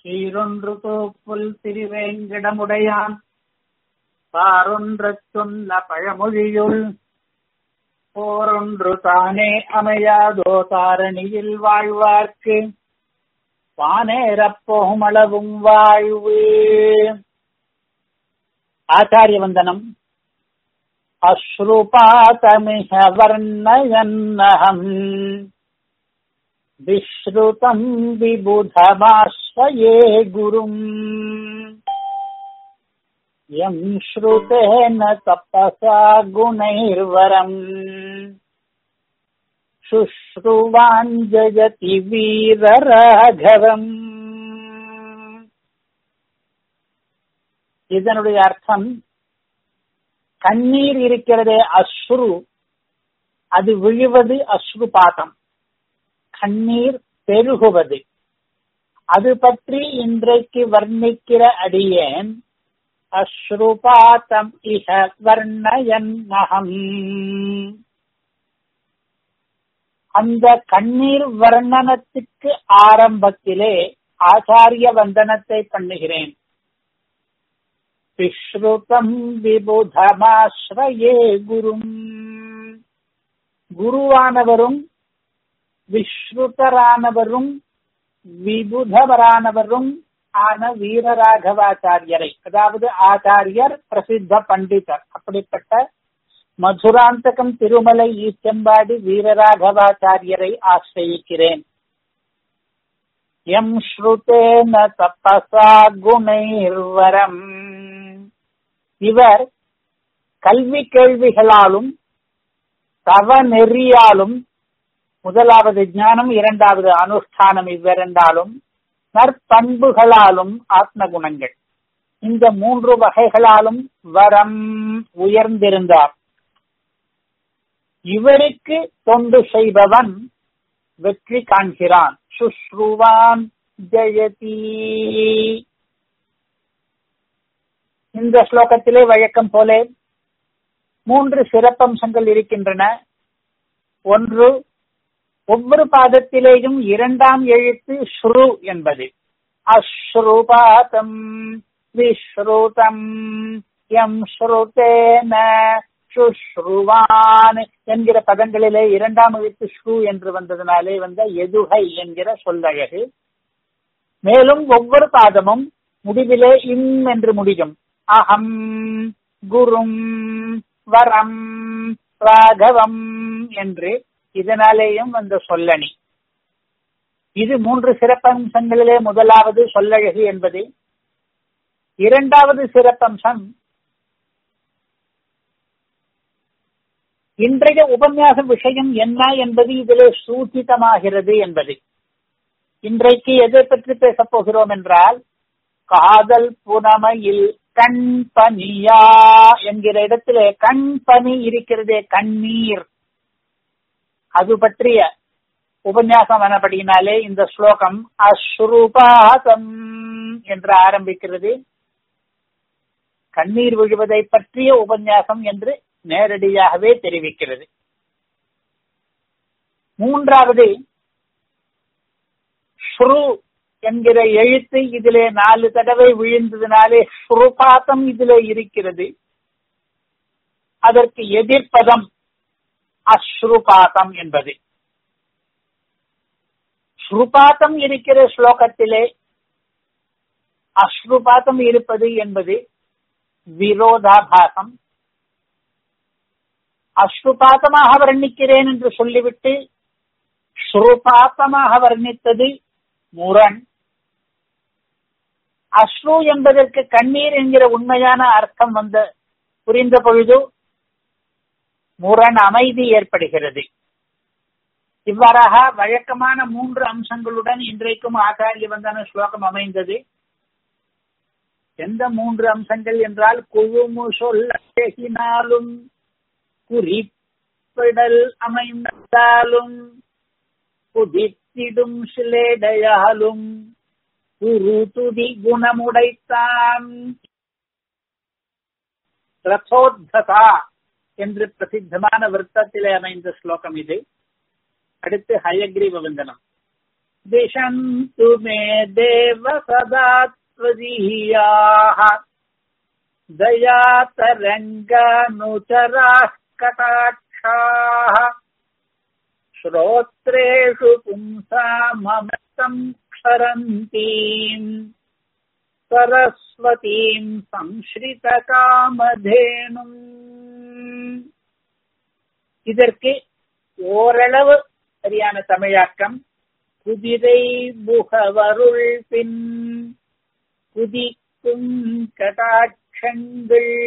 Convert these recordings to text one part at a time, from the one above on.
சீரொன்று தோப்புல் திருவேங்கிடமுடையான் பாரொன்றச் சொன்ன பழமொழியுள் போரொன்று தானே அமையாதோ தாரணியில் வாழ்வார்க்கு வானேறப் போகுமளவும் வாழ்வு ஆச்சாரிய வந்தனம் அஸ்ருபாதமிஹ வர்ணயன்னஹம் விஸ்ருதம் விபுதமாஸ்வயே குரும் யம் ஸ்ருதேன தப்பசா குணைர்வரம் சுஷ்ருவான் ஜயதி வீரராகவம் இதனுடைய அர்த்தம் கண்ணீர் இருக்கிறதே அஸ்ரு அது விழுவது அஸ்ருபாதம் கண்ணீர் பெருகுவது அது பற்றி இன்றைக்கு வர்ணிக்கிற அடியேன் அஸ்ருபாதம் இஹ வர்ணயன் மகம் அந்த கண்ணீர் வர்ணனத்துக்கு ஆரம்பத்திலே ஆச்சாரிய வந்தனத்தை பண்ணுகிறேன் விஸ்ருதம் விபுதமாஸ்ரயே குரும் குருவானவரும் விஸ்ருதரானவரும் விபுதவரானவரும் ஆன வீரராகவாச்சாரியரை அதாவது ஆச்சாரியர் பிரசித்த பண்டிதர் அப்படிப்பட்ட மதுராந்தகம் திருமலை ஈச்சம்பாடி வீரராகவாச்சாரியரை ஆசிரியிக்கிறேன் எம் ஸ்ருதேன தப்பசா குணைர்வரம் இவர் கல்வி கேள்விகளாலும் தவ நெறியாலும் முதலாவது ஞானம் இரண்டாவது அனுஷ்டானம் இவ்விரண்டாலும் நற்பண்புகளாலும் ஆத்ம குணங்கள் இந்த மூன்று வகைகளாலும் வரம் உயர்ந்திருந்தார் இவருக்கு தொண்டு செய்பவன் வெற்றி காண்கிறான் சுஸ்ருவான் ஜெயதி இந்த ஸ்லோகத்திலே வழக்கம் போல மூன்று சிறப்பம்சங்கள் இருக்கின்றன ஒன்று ஒவ்வொரு பாதத்திலேயும் இரண்டாம் எழுத்து ஸ்ரு என்பது அஸ்ருபாதம் விஸ்ருதம் எம் ஸ்ருதேன சுஸ்ருவான் என்கிற பதங்களிலே இரண்டாம் எழுத்து ஸ்ரு என்று வந்ததினாலே வந்த எதுகை என்கிற சொல்லழகு மேலும் ஒவ்வொரு பாதமும் முடிவிலே இம் என்று முடியும் அகம் குரும் வரம் ராகவம் என்று இதனாலேயும் வந்த சொல்லணி இது மூன்று சிறப்பம்சங்களிலே முதலாவது சொல்லழகு என்பது இரண்டாவது சிறப்பம்சம் இன்றைய உபன்யாச விஷயம் என்ன என்பது இதிலே சூச்சிதமாகிறது என்பது இன்றைக்கு எதை பற்றி பேசப் போகிறோம் என்றால் காதல் புனமையில் கண் பனியா என்கிற இடத்திலே கண் பனி இருக்கிறதே கண்ணீர் அது பற்றிய உபன்யாசம் ஆனபடியினாலே இந்த ஸ்லோகம் அஸ்ருபாதம் என்று ஆரம்பிக்கிறது கண்ணீர் விழுவதை பற்றிய உபன்யாசம் என்று நேரடியாகவே தெரிவிக்கிறது மூன்றாவது ஸ்ரு என்கிற எழுத்து இதிலே நாலு தடவை விழுந்ததினாலே ஸ்ருபாதம் இதிலே இருக்கிறது அதற்கு எதிர்ப்பதம் அஸ்ருபாதம் என்பது ஸ்ருபாதம் இருக்கிற ஸ்லோகத்திலே அஸ்ருபாதம் இருப்பது என்பது விரோதாபாசம் அஸ்ருபாதமாக வர்ணிக்கிறேன் என்று சொல்லிவிட்டு ஸ்ருபாத்தமாக வர்ணித்தது முரண் அஸ்ரு என்பதற்கு கண்ணீர் என்கிற உண்மையான அர்த்தம் வந்த புரிந்த பொழுது முரண் அமைதி ஏற்படுகிறது இவ்வாறாக வழக்கமான மூன்று அம்சங்களுடன் இன்றைக்கும் ஆச்சாரிய வந்தன ஸ்லோகம் அமைந்தது எந்த மூன்று அம்சங்கள் என்றால் குழுமு சொல்லினாலும் குறிப்பிடல் அமைந்தாலும் குதித்திடும் சிலேடையாலும் குரு துதி குணமுடைத்தான் ரதோத்ததா என்று பிரசித்தமான விருத்தத்திலே அமைந்த ஸ்லோகம் இது அடுத்து ஹயக்ரீவ வந்தனம் दिशन्तु मे देव सदा त्वदीयाः दयातरङ्गानुचराः कटाक्षाः श्रोत्रेषु पुंसाममृतम् क्षरन्तीम् सरस्वतीम् संश्ரிதகாமதேனும் இதற்கு ஓரளவு சரியான தமிழாக்கம் குதிரை முகவருள் பின் குதிக்கும் கடாட்சங்கள்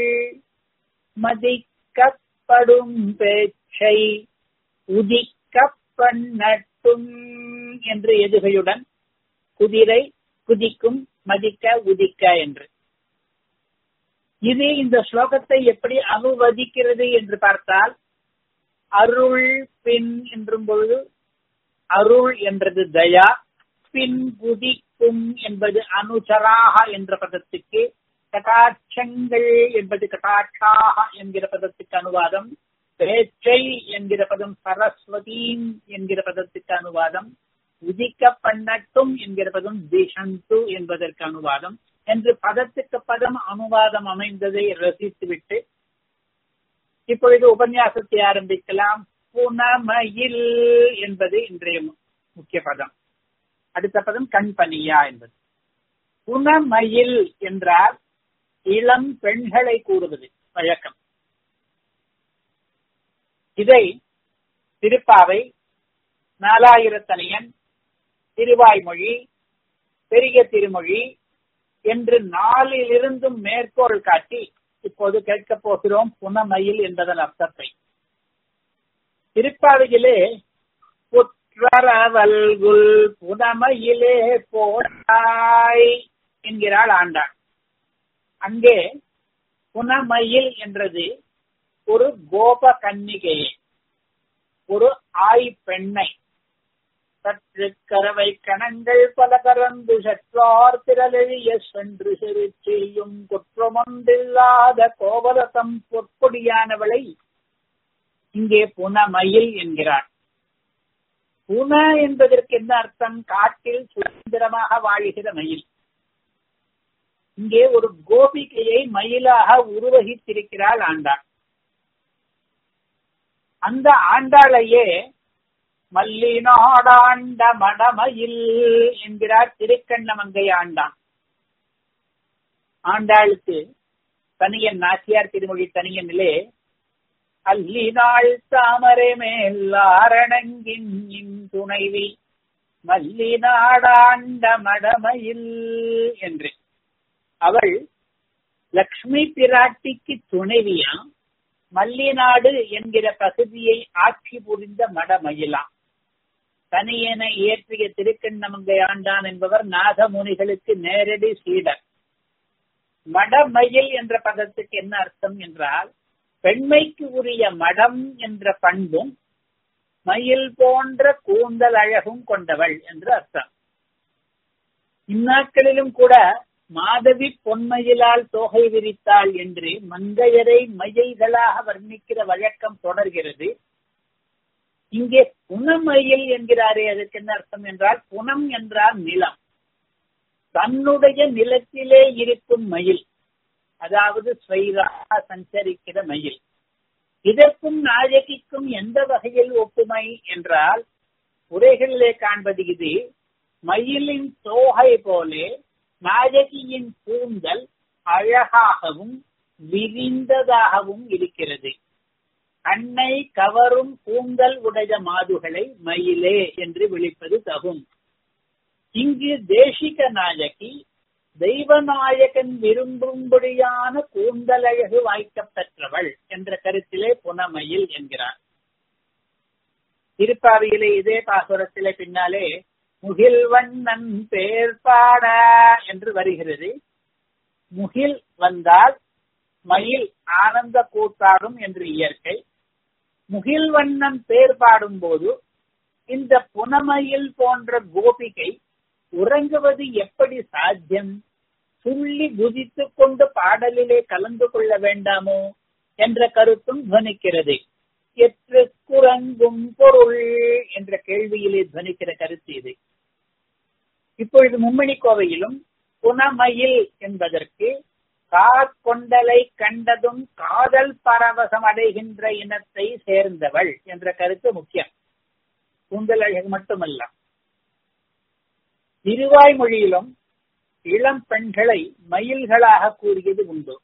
மதிக்கப்படும் பேச்சை உதிக்க பண்ணட்டும் என்று எதுகையுடன் குதிரை குதிக்கும் மதிக்க உதிக்க என்று இது இந்த ஸ்லோகத்தை எப்படி அனுவதிக்கிறது என்று பார்த்தால் அருள் பின் என்றும் பொழுது அருள் என்றது தயா பின் குதிக்கும் என்பது அனுசராக என்ற பதத்துக்கு கட்டாட்சங்கள் என்பது கட்டாட்சாக என்கிற பதத்துக்கு அனுவாதம் பேச்சை என்கிற பதம் சரஸ்வதீம் என்கிற பதத்துக்கு அனுவாதம் உதிக்க பண்ணட்டும் என்கிற பதம் திஷந்து என்பதற்கு அனுவாதம் என்று பதத்துக்கு பதம் அனுவாதம் அமைந்ததை ரசித்துவிட்டு இப்பொழுது உபன்யாசத்தை ஆரம்பிக்கலாம் புனமயில் என்பது இன்றைய முக்கிய பதம் அடுத்த பதம் கண்பனியா என்பது புனமயில் என்றால் இளம் பெண்களை கூறுவது வழக்கம் இதை திருப்பாவை நாலாயிரத்தனையன் திருவாய்மொழி பெரிய திருமொழி என்று நாளிலிருந்தும் மேற்கோள் காட்டி இப்போது கேட்கப் போகிறோம் புனமயில் என்பதன் அர்த்தத்தை திருப்பாவையிலே புற்றரவல்குல் புனமயிலே போட்டாய் என்கிறாள் ஆண்டாள் அங்கே புனமயில் என்றது ஒரு கோப கன்னிகையை ஒரு ஆய் பெண்ணை சற்று கரவை கணங்கள் பல கறந்து சற்றார் திரளெழிய சென்று சிறு செய்யும் குற்றமொன்றில்லாத கோவலசம் பொற்கொடியானவளை இங்கே புனமயில் என்கிறார் புன என்பதற்கு என்ன அர்த்தம் காட்டில் சுதந்திரமாக வாழ்கிற மயில் இங்கே ஒரு கோபிகையை மயிலாக உருவகித்திருக்கிறாள் ஆண்டாள் அந்த ஆண்டாளையே மல்லினாடாண்ட மடமயில் என்கிறார் திருக்கண்ணமங்கை ஆண்டான் ஆண்டாளுக்கு தனியன் நாச்சியார் திருமொழி தனியனிலே அல்லினாள் தாமரை மேல் ஆரணங்கின் துணைவி மல்லினாடாண்ட மடமயில் என்று அவள் லக்ஷ்மி பிராட்டிக்கு துணைவியாம் மல்லிநாடு என்கிற பகுதியை ஆட்சி புரிந்த மடமயிலாம் தனியென இயற்றிய திருக்கண்ணமங்கை ஆண்டான் என்பவர் நாதமுனிகளுக்கு நேரடி சீடர் மடமயில் என்ற பதத்துக்கு என்ன அர்த்தம் என்றால் பெண்மைக்கு உரிய மடம் என்ற பண்பும் மயில் போன்ற கூந்தல் அழகும் கொண்டவள் என்று அர்த்தம் இந்நாட்களிலும் கூட மாதவி பொன்மயிலால் தோகை விரித்தாள் என்று மங்கையரை மயில்களாக வர்ணிக்கிற வழக்கம் தொடர்கிறது இங்கே புனமயில் என்கிறாரே அதற்கு என்ன அர்த்தம் என்றால் புனம் என்றால் நிலம் தன்னுடைய நிலத்திலே இருக்கும் மயில் அதாவது ஸ்வைராக சஞ்சரிக்கிற மயில் இதற்கும் நாயகிக்கும் எந்த வகையில் ஒப்புமை என்றால் உரைகளிலே காண்பது இது மயிலின் தோகை போலே நாயகியின் கூந்தல் அழகாகவும் விரிந்ததாகவும் இருக்கிறது கண்ணை கவரும் கூந்தல் உடைய மாதுகளை மயிலே என்று விழிப்பது தகும் இங்கு தேசிக நாயகி தெய்வநாயகன் விரும்பும்படியான கூந்தலழகு வாய்க்கப் பெற்றவள் என்ற கருத்திலே புனமயில் என்கிறார் திருப்பாவியிலே இதே பாசுரத்திலே பின்னாலே முகில் வண்ணன் பேர் பாட என்று வருகிறது முகில் வந்தால் மயில் ஆனந்த கூத்தாடும் என்று இயற்கை முகில் வண்ணன் பேர் பாடும் போது இந்த புனமயில் போன்ற கோபிகை உறங்குவது எப்படி சாத்தியம் துள்ளி குதித்துக் கொண்டு பாடலிலே கலந்து கொள்ள வேண்டாமோ என்ற கருத்தும் துவனிக்கிறது எற்று குரங்கும் பொருள் என்ற கேள்வியிலே துவனிக்கிற கருத்து இது இப்பொழுது மும்மணி கோவையிலும் புனமயில் என்பதற்கு கார்கொண்டலை கண்டதும் காதல் பரவசம் அடைகின்ற இனத்தை சேர்ந்தவள் என்ற கருத்து முக்கியம் கூந்தலழகு மட்டுமல்ல திருவாய்மொழியிலும் இளம் பெண்களை மயில்களாக கூறியது உண்டு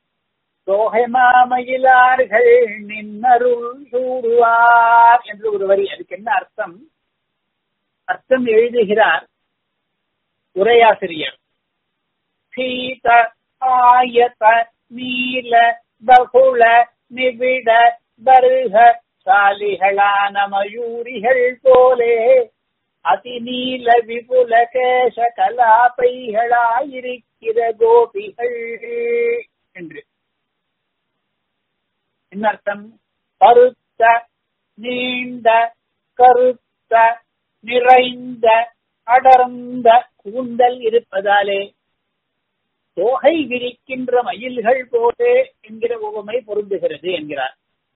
தோகைமாமயிலார்கள் நின்னருள் சூடுவார் என்று ஒரு வரி அதுக்கு என்ன அர்த்தம் அர்த்தம் எழுதுகிறார் உரையாசிரியர் சீத ஆயத நீல பகுள நிபிட பருக சாலிகளான மயூரிகள் போலே அதிநீல விபுல கேச கலாபைகளாயிருக்கிற கோபிகள் என்று என்ன அர்த்தம் பருத்த நீண்ட கருத்த நிறைந்த அடர்ந்த கூந்தல் இருப்பதாலே தோகை விரிக்கின்ற மயில்கள் போலே என்கிற உவமை பொருந்துகிறது என்கிறார்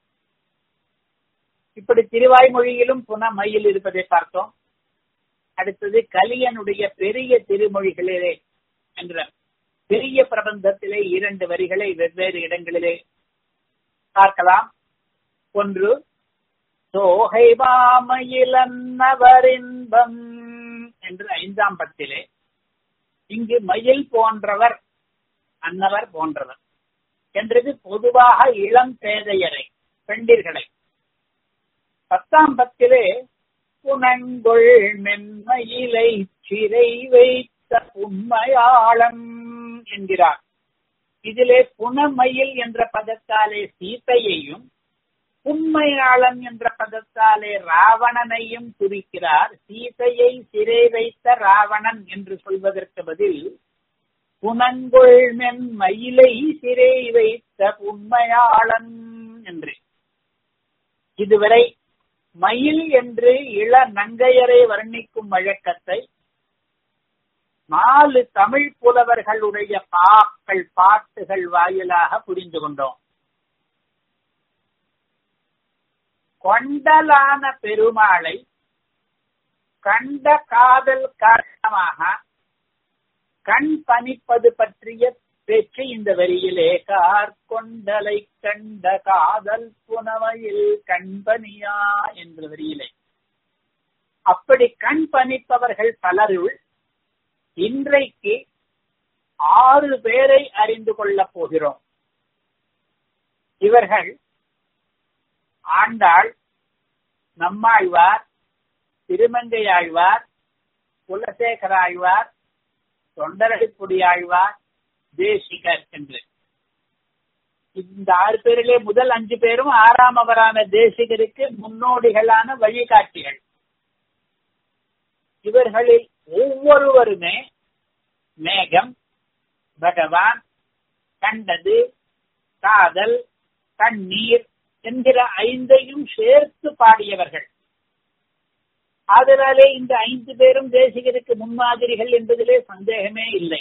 இப்படி திருவாய்மொழியிலும் புன மயில் இருப்பதை பார்த்தோம் அடுத்தது கலியனுடைய பெரிய திருமொழிகளிலே என்ற பெரிய பிரபந்தத்திலே இரண்டு வரிகளை வெவ்வேறு இடங்களிலே பார்க்கலாம் ஒன்று சோகை மாமயிலன்னவரின்பம் என்று ஐந்தாம் பத்திலே இங்கு மயில் போன்றவர் அன்னவர் போன்றவர் என்றது பொதுவாக இளம் பேதையரை பெண்டிர்களை பத்தாம் பத்திலே புனங்கொள் மென்மயிலை சிறை வைத்த உண்மையாளம் என்கிறார் இதிலே புனமயில் என்ற பதத்தாலே சீத்தையையும் உண்மையாளன் என்ற பதத்தாலே ராவணனையும் குறிக்கிறார் சீதையை சிறை வைத்த ராவணன் என்று சொல்வதற்கு பதில் புனங்கொள்மென் மயிலை சிறை வைத்த உண்மையாளன் என்று இதுவரை மயில் என்று இள நங்கையரை வர்ணிக்கும் வழக்கத்தை நாலு தமிழ் புலவர்களுடைய பாக்கள் பாட்டுகள் வாயிலாக புரிந்து கொண்டோம் கொண்டலான பெருமாளை கண்ட காதல் காரணமாக கண் பனிப்பது பற்றிய பேச்சு இந்த வரியிலே கார் கொண்டலை கண்ட காதல் புனவையில் கண்பனியா என்ற வரியிலே அப்படி கண் பனிப்பவர்கள் பலருள் இன்றைக்கு ஆறு பேரை அறிந்து கொள்ளப் போகிறோம் இவர்கள் ஆண்டாள் நம்மாழ்வார் திருமங்கையாழ்வார் குலசேகராழ்வார் தொண்டரடிப்புடியாழ்வார் தேசிகர் என்று இந்த ஆறு பேரிலே முதல் அஞ்சு பேரும் ஆறாம் அவரான தேசிகருக்கு முன்னோடிகளான வழிகாட்டிகள் இவர்களில் ஒவ்வொருவருமே மேகம் பகவான் கண்டது காதல் கண்ணீர் என்கிற ஐந்தையும் சேர்த்து பாடியவர்கள் அதனாலே இந்த ஐந்து பேரும் தேசிகருக்கு முன்மாதிரிகள் என்பதிலே சந்தேகமே இல்லை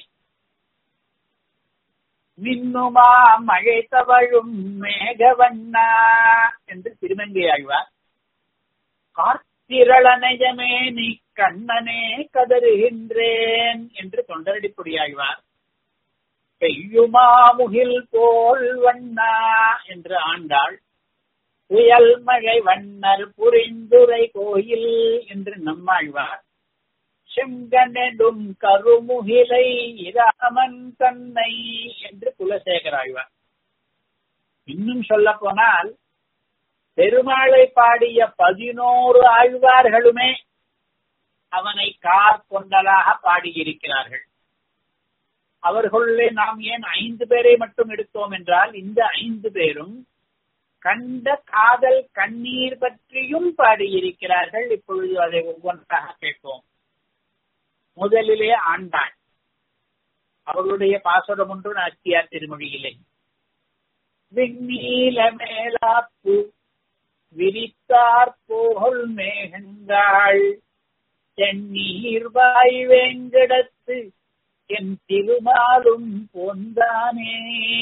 மின்னுமா மழை தவழும் மேகவண்ணா என்று திருமங்கை ஆழ்வார் கார்த்திரளனயமே நீ கண்ணனே கதறுகின்றேன் என்று தொண்டரடிப்புடி ஆழ்வார் பெய்யுமா முகில் போல் வண்ணா என்று ஆண்டாள் புயல் மழை வண்ணர் புரிந்துரை கோயில் என்று நம்மாழ்வார் செங்கனெடும் கருமுகிலை இராமன் தன்னை என்று குலசேகராழ்வார் இன்னும் சொல்ல போனால் பெருமாளை பாடிய பதினோரு ஆழ்வார்களுமே அவனை கார் கொண்டலாக பாடியிருக்கிறார்கள் அவர்களுள்ளே நாம் ஏன் ஐந்து பேரை மட்டும் எடுத்தோம் என்றால் இந்த ஐந்து பேரும் கண்ட காதல் கண்ணீர் பற்றியும் பாடியிருக்கிறார்கள் இப்பொழுது அதை ஒவ்வொன்றாக கேட்போம் முதலிலே ஆண்டாள் அவர்களுடைய பாசுரம் ஒன்று நாச்சியார் திருமொழியிலே விண்ணீல மேலாப்பு விரித்தார் போல் மேகங்காள் செந்நீர் வாய் வேங்கடத்து என் திருமாலும் போந்தானே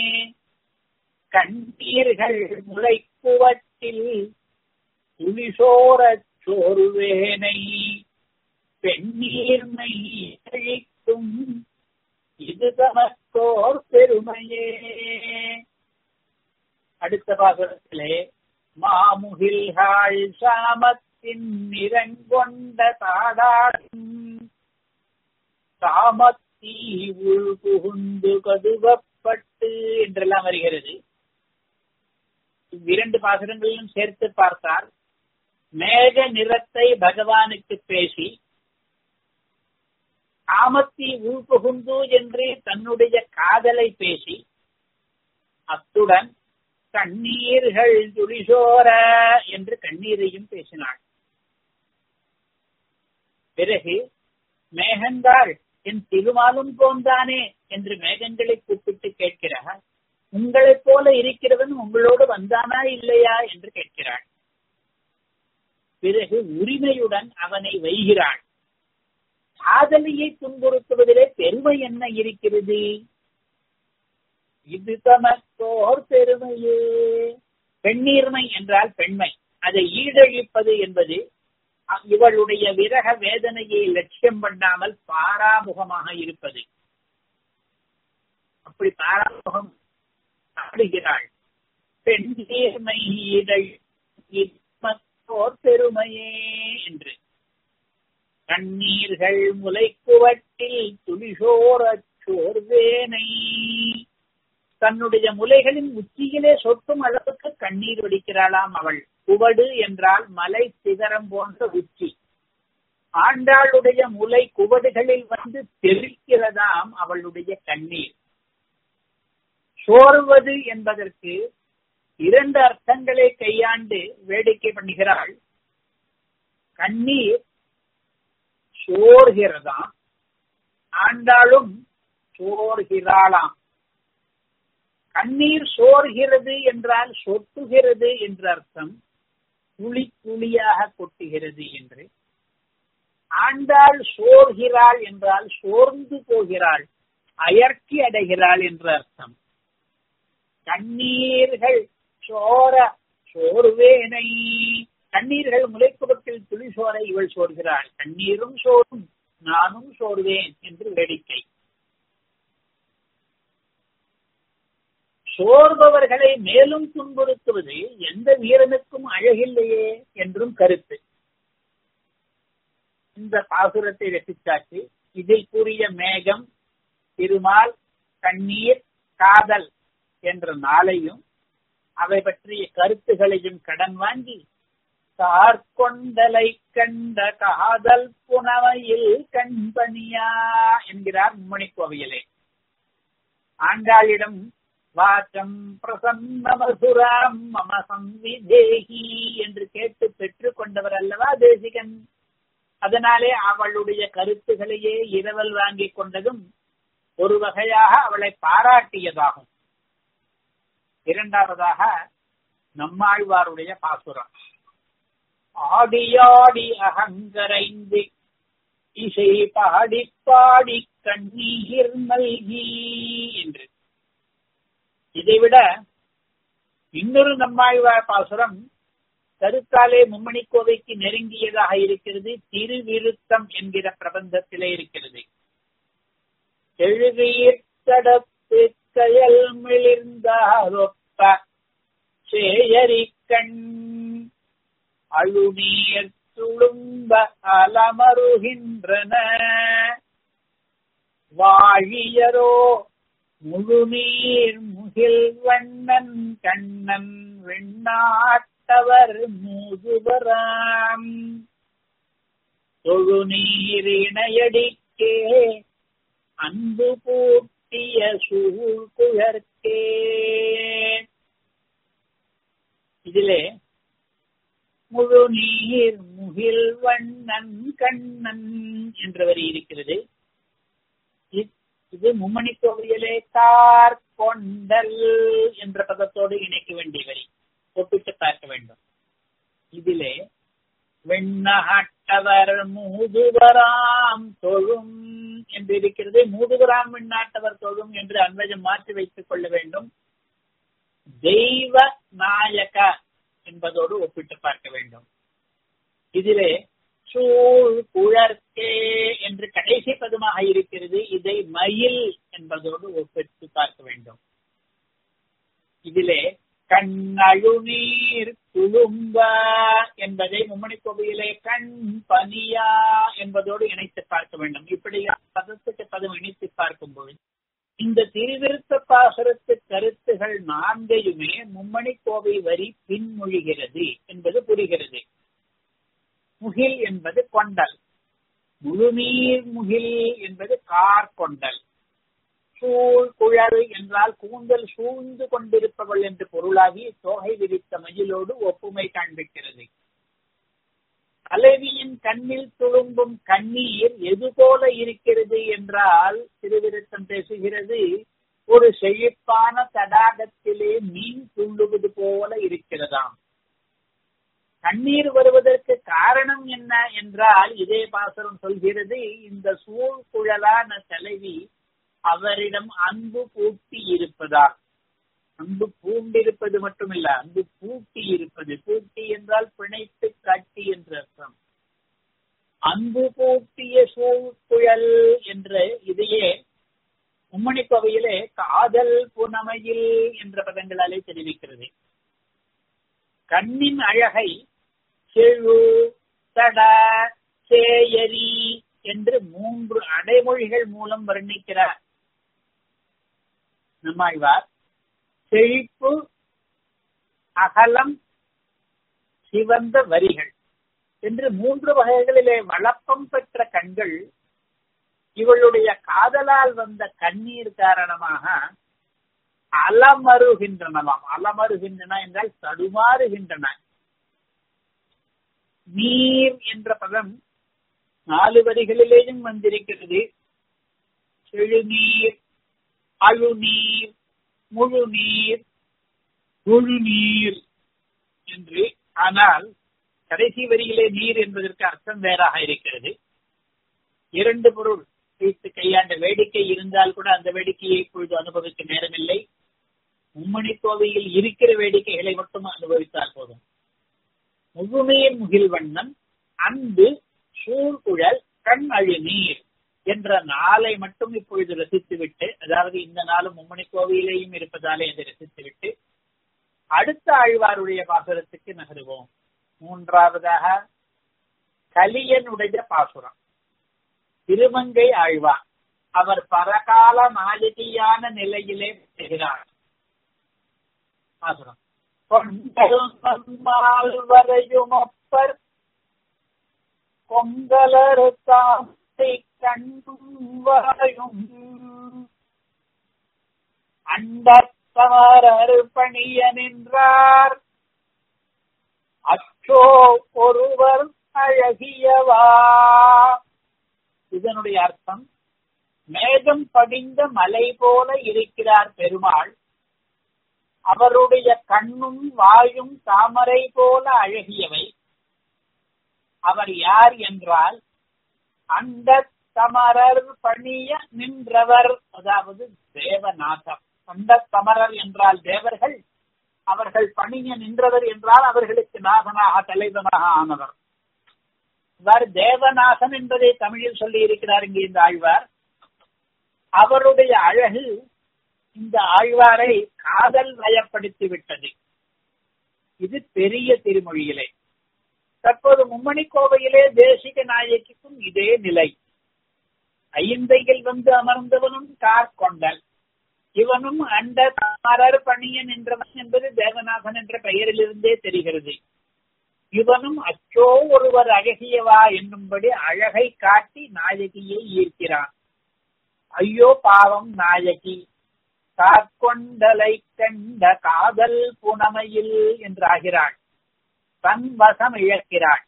கண்ணீர்கள் முளைக்குவட்டில் துளிசோரச் சோறுவேனை பெண்ணீர்மை அழிக்கும் இது தமக்கோர் பெருமையே அடுத்த பாசுரத்திலே மாமுகில்காள் சாமத்தின் நிறங்கொண்ட தாடாடும் சாமத்தீ உள் புகுந்து கதுவப்பட்டு என்றெல்லாம் வருகிறது இவ்விரண்டு பாசுரங்களிலும் சேர்த்து பார்த்தால் மேக நிறத்தை பகவானுக்கு பேசி காமத்தி உள்புகுந்து என்று தன்னுடைய காதலை பேசி அத்துடன் கண்ணீர்கள் துளிசோர என்று கண்ணீரையும் பேசினாள் பிறகு மேகந்தாள் என் திருமாலும் போந்தானே என்று மேகங்களை கூப்பிட்டு கேட்கிறார் உங்களைப் போல இருக்கிறவன் உங்களோடு வந்தானா இல்லையா என்று கேட்கிறாள் பிறகு உரிமையுடன் அவனை வைகிறாள் காதலியை துன்புறுத்துவதிலே பெருமை என்ன இருக்கிறது இது தமக்கோர் பெருமையே பெண்ணீர்மை என்றால் பெண்மை அதை ஈடழிப்பது என்பது இவளுடைய விரக வேதனையை லட்சியம் பண்ணாமல் பாராமுகமாக இருப்பது அப்படி பாராமுகம் ஆடுகிறாள் பெண்ணீர்மை ஈடழ் மற்றோர் பெருமையே என்று கண்ணீர்கள் முளைக்குவட்டில் துளிசோரச் சோர்வேனை தன்னுடைய முலைகளின் உச்சியிலே சொட்டும் அளவுக்கு கண்ணீர் வடிக்கிறாளாம் அவள் குவடு என்றால் மலை சிகரம் போன்ற உச்சி ஆண்டாளுடைய முலை குவடுகளில் வந்து தெரிக்கிறதாம் அவளுடைய கண்ணீர் சோர்வது என்பதற்கு இரண்டு அர்த்தங்களை கையாண்டு வேடிக்கை பண்ணுகிறாள் கண்ணீர் சோர்கிறதாம் ஆண்டாளும் சோர்கிறாளாம் கண்ணீர் சோர்கிறது என்றால் சொட்டுகிறது என்ற அர்த்தம் துளி துளியாக கொட்டுகிறது என்று ஆண்டாள் சோர்கிறாள் என்றால் சோர்ந்து போகிறாள் அயற்சி அடைகிறாள் என்ற அர்த்தம் கண்ணீர்கள் சோர சோர்வேனை கண்ணீர்கள் முளைக்குபத்தில் துளி சோர இவள் சோர்கிறாள் கண்ணீரும் சோறும் நானும் சோர்வேன் என்று வேடிக்கை சோர்பவர்களை மேலும் துன்புறுத்துவது எந்த வீரனுக்கும் அழகில்லையே என்றும் கருத்து இந்த பாசுரத்தை ரசித்தாச்சு இதில் கூறிய மேகம் திருமால் கண்ணீர் காதல் என்ற நாளையும் அவை பற்றிய கருத்துகளையும் கடன் வாங்கி கார்கொண்டலை கண்ட காதல் புனவையில் கண்பணியா என்கிறார் மும்மணி கோவையிலே ஆண்டாளிடம் வாச்சம் பிரசன்ன மதுராம் மம சம்விதேகி என்று கேட்டு பெற்றுக் கொண்டவர் அல்லவா தேசிகன் அதனாலே அவளுடைய கருத்துகளையே இரவல் வாங்கிக் கொண்டதும் ஒரு வகையாக அவளை பாராட்டியதாகும் இரண்டாவதாக நம்மாழ்வாருடைய பாசுரம் ஆடியாடி அகங்கரைந்து இசை பாடி பாடி கண்ணீர் நல்கி என்று இதைவிட இன்னொரு நம்மாழ்வார் பாசுரம் கருத்தாலே மும்மணி கோவைக்கு நெருங்கியதாக இருக்கிறது திருவிருத்தம் என்கிற பிரபந்தத்திலே இருக்கிறது எழுதியிர் தடத்து கயல் மிளிர்ந்தாரொப்ப சேயரி கண் அழுநீர் துளும்ப அலமருகின்றன வாழியரோ முழுநீர் முகில் வண்ணன் கண்ணன் வெண்ணாட்டவர் மூதுவராம் தொழுநீர் இணையடிக்கே அன்பு பூட்டிய சூழ் குழற்கே இதிலே முழு நீர் முகில் வண்ணன் கண்ணன் என்ற வரி இருக்கிறது இது மும்மணி கோவிலே தார் கொண்டல் என்ற பதத்தோடு இணைக்க வேண்டிய வரி ஒப்பிட்டு பார்க்க வேண்டும் இதிலே வெண்ணாட்டவர் மூதுவராம் தொழும் என்று இருக்கிறது மூதுவராம் வெண்ணாட்டவர் தொழும் என்று அன்வயம் மாற்றி வைத்துக் கொள்ள வேண்டும் தெய்வ நாயக என்பதோடு ஒப்பிட்டு பார்க்க வேண்டும் இதிலே சூழ் குழற்கே என்று கடைசி பதமாக இருக்கிறது இதை மயில் என்பதோடு ஒப்பிட்டு பார்க்க வேண்டும் இதிலே கண்ணழுநீர் துளும்ப என்பதை மும்மணி கோவிலே கண் பனியா என்பதோடு இணைத்து பார்க்க வேண்டும் இப்படி பதத்துக்கு பதம் இணைத்து பார்க்கும் பொழுது இந்த திருவிருத்த பாசுரத்து கருத்துகள் நான்கையுமே மும்மணி கோவை வரி பின்மொழிகிறது என்பது புரிகிறது முகில் என்பது கொண்டல் முழுநீர் முகில் என்பது கார் கொண்டல் சூழ் குழல் என்றால் கூந்தல் சூழ்ந்து கொண்டிருப்பவள் என்று பொருளாகி தோகை விரித்த மயிலோடு ஒப்புமை காண்பிக்கிறது தலைவியின் கண்ணில் துளும்பும் கண்ணீர் எது போல இருக்கிறது என்றால் திருவிருத்தம் பேசுகிறது ஒரு செழிப்பான தடாகத்திலே மீன் துள்ளுவது போல இருக்கிறதாம் கண்ணீர் வருவதற்கு காரணம் என்ன என்றால் இதே பாசனம் சொல்கிறது இந்த சூழ் குழலான தலைவி அவரிடம் அன்பு பூட்டி இருப்பதால் அன்பு பூண்டிருப்பது மட்டுமில்ல அன்பு பூட்டி இருப்பது பூட்டி என்றால் பிணைத்து காட்டி என்று அர்த்தம் அன்பு பூட்டிய சூழ்குழல் என்று இதையே மும்மணி கோவையிலே காதல் புனமையில் என்ற பதங்களாலே தெரிவிக்கிறது கண்ணின் அழகை செழு தட சேயரி என்று மூன்று அடைமொழிகள் மூலம் வர்ணிக்கிறார் நம்மாழ்வார் செழிப்பு அகலம் சிவந்த வரிகள் என்று மூன்று வகைகளிலே வளப்பம் பெற்ற கண்கள் இவளுடைய காதலால் வந்த கண்ணீர் காரணமாக அலமருகின்றனவாம் அலமருகின்றன என்றால் தடுமாறுகின்றன நீர் என்ற பதம் நாலு வரிகளிலேயும் வந்திருக்கிறது செழுநீர் அழுநீர் முழுநீர் முழுநீர் என்று ஆனால் கடைசி வரியிலே நீர் என்பதற்கு அர்த்தம் வேறாக இருக்கிறது இரண்டு பொருள் வைத்து கையாண்ட வேடிக்கை இருந்தால் கூட அந்த வேடிக்கையை இப்பொழுது அனுபவிக்க நேரமில்லை மும்மணி கோவையில் இருக்கிற வேடிக்கைகளை மட்டும் அனுபவித்தால் போதும் முழுமையின் முகில் வண்ணம் அன்பு சூழ்குழல் கண் அழு நீர் என்ற நாளை மட்டும் இப்பொழுது ரசித்துவிட்டு அதாவது இந்த நாளும் மும்மணி கோவையிலேயும் இருப்பதாலே அதை ரசித்துவிட்டு அடுத்த ஆழ்வாருடைய பாசுரத்துக்கு நகருவோம் மூன்றாவதாக கலியனுடைய பாசுரம் திருமங்கை ஆழ்வார் அவர் பரகால நாயகியான நிலையிலே பெறுகிறார் பாசுரம் வரையும் அப்பர் கொங்கலரு தாத்தை கண்டும் வரையும் அண்டத்தமரர் பணிய நின்றார் அச்சோ ஒருவர் அழகியவா இதனுடைய அர்த்தம் மேகம் படிந்த மலை போல இருக்கிறார் பெருமாள் அவருடைய கண்ணும் வாயும் தாமரை போல அழகியவை அவர் யார் என்றால் அந்த தமரர் பணிய நின்றவர் அதாவது தேவநாதம் அந்த தமரர் என்றால் தேவர்கள் அவர்கள் பணிய நின்றவர் என்றால் அவர்களுக்கு நாதனாக தலைவனாக ஆனவர் இவர் தேவநாசன் என்பதை தமிழில் சொல்லி இருக்கிறார் இங்கே இந்த ஆழ்வார் அவருடைய அழகு இந்த ஆழ்வாரை காதல் வயப்படுத்தி விட்டது இது பெரிய திருமொழியிலே தற்போது மும்மணி கோவையிலே தேசிக நாயகிக்கும் இதே நிலை ஐந்தையில் வந்து அமர்ந்தவனும் கார் கொண்டல் இவனும் அண்ட தாமரர் பணியன் என்றவன் என்பது தேவநாதன் என்ற பெயரிலிருந்தே தெரிகிறது இவனும் அச்சோ ஒருவர் அழகியவா என்னும்படி அழகை காட்டி நாயகியை ஈர்க்கிறான் ஐயோ பாவம் நாயகி காற்கொண்டலை கண்ட காதல் புனமையில் என்றாகிறாள் தன் வசம் இழக்கிறாள்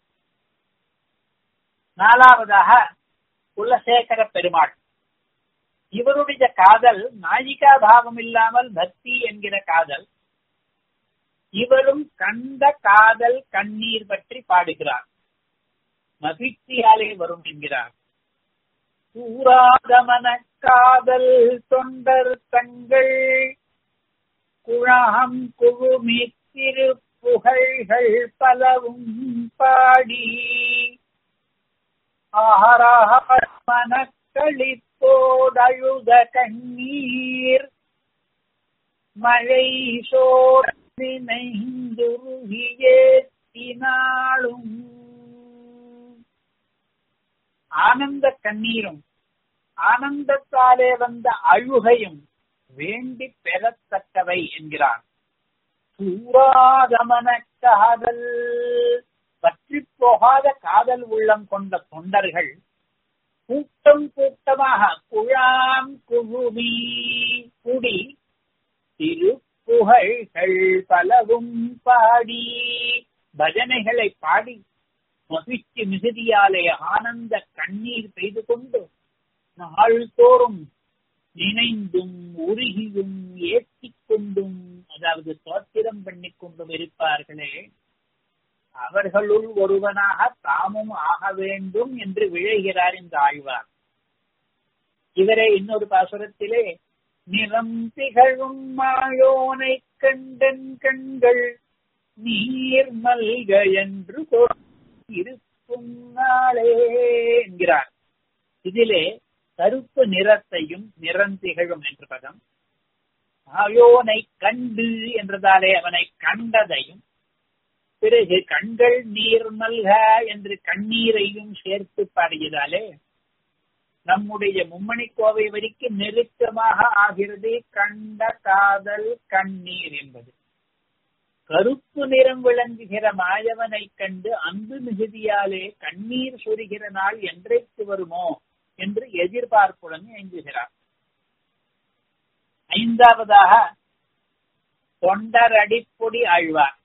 நாலாவதாக குலசேகர பெருமாள் இவருடைய காதல் நாயிகா பாவம் இல்லாமல் பக்தி என்கிற காதல் இவரும் கண்ட காதல் கண்ணீர் பற்றி பாடுகிறார் மகிழ்ச்சியாலே வரும் என்கிறார் கூறாதமன காதல் தொண்டர் தங்கள் குழாம் குழுமி திருப்புகழ்கள் பலவும் பாடி ஆஹராக மனக்களிப்போடழுத கண்ணீர் மழை சோர் நினைந்துருகியேத்தினாலும் ஆனந்த கண்ணீரும் ஆனந்தத்தாலே வந்த அழுகையும் வேண்டி பெறத்தக்கவை என்கிறார் சூராகமன காதல் பற்றி போகாத காதல் உள்ளம் கொண்ட தொண்டர்கள் கூட்டம் கூட்டமாக குழாம் குழுமி குடி திருப்புகழ்கள் பலவும் பாடி பஜனைகளை பாடி மகிழ்ச்சி மிகுதியாலே ஆனந்த கண்ணீர் பெய்து கொண்டு நாள்தோறும் நினைந்தும் உருகியும் ஏற்றிக் கொண்டும் அதாவது தோத்திரம் பண்ணிக் கொண்டும் இருப்பார்களே அவர்களுள் ஒருவனாக தாமும் ஆக வேண்டும் என்று விழைகிறார் இந்த ஆழ்வார் இவரே இன்னொரு பாசுரத்திலே நிறம் திகழும் மாயோனை கண்டன் கண்கள் நீர் மல்க என்று இருக்கும் நாளே என்கிறார் இதிலே கருப்பு நிறத்தையும் நிறம் திகழும் என்ற பதம் ஆயோனை கண்டு என்றதாலே அவனை கண்டதையும் பிறகு கண்கள் நீர் மல்க என்று கண்ணீரையும் சேர்த்து பாடியதாலே நம்முடைய மும்மணி கோவை வரைக்கும் நெருக்கமாக ஆகிறது கண்ட காதல் கண்ணீர் என்பது கருப்பு நிறம் விளங்குகிற மாயவனை கண்டு அன்பு மிகுதியாலே கண்ணீர் சொருகிற நாள் என்றைக்கு வருமோ என்று எதிர்பார்ப்புடன் இயங்குகிறார் ஐந்தாவதாக தொண்டர் அடிப்பொடி ஆழ்வார்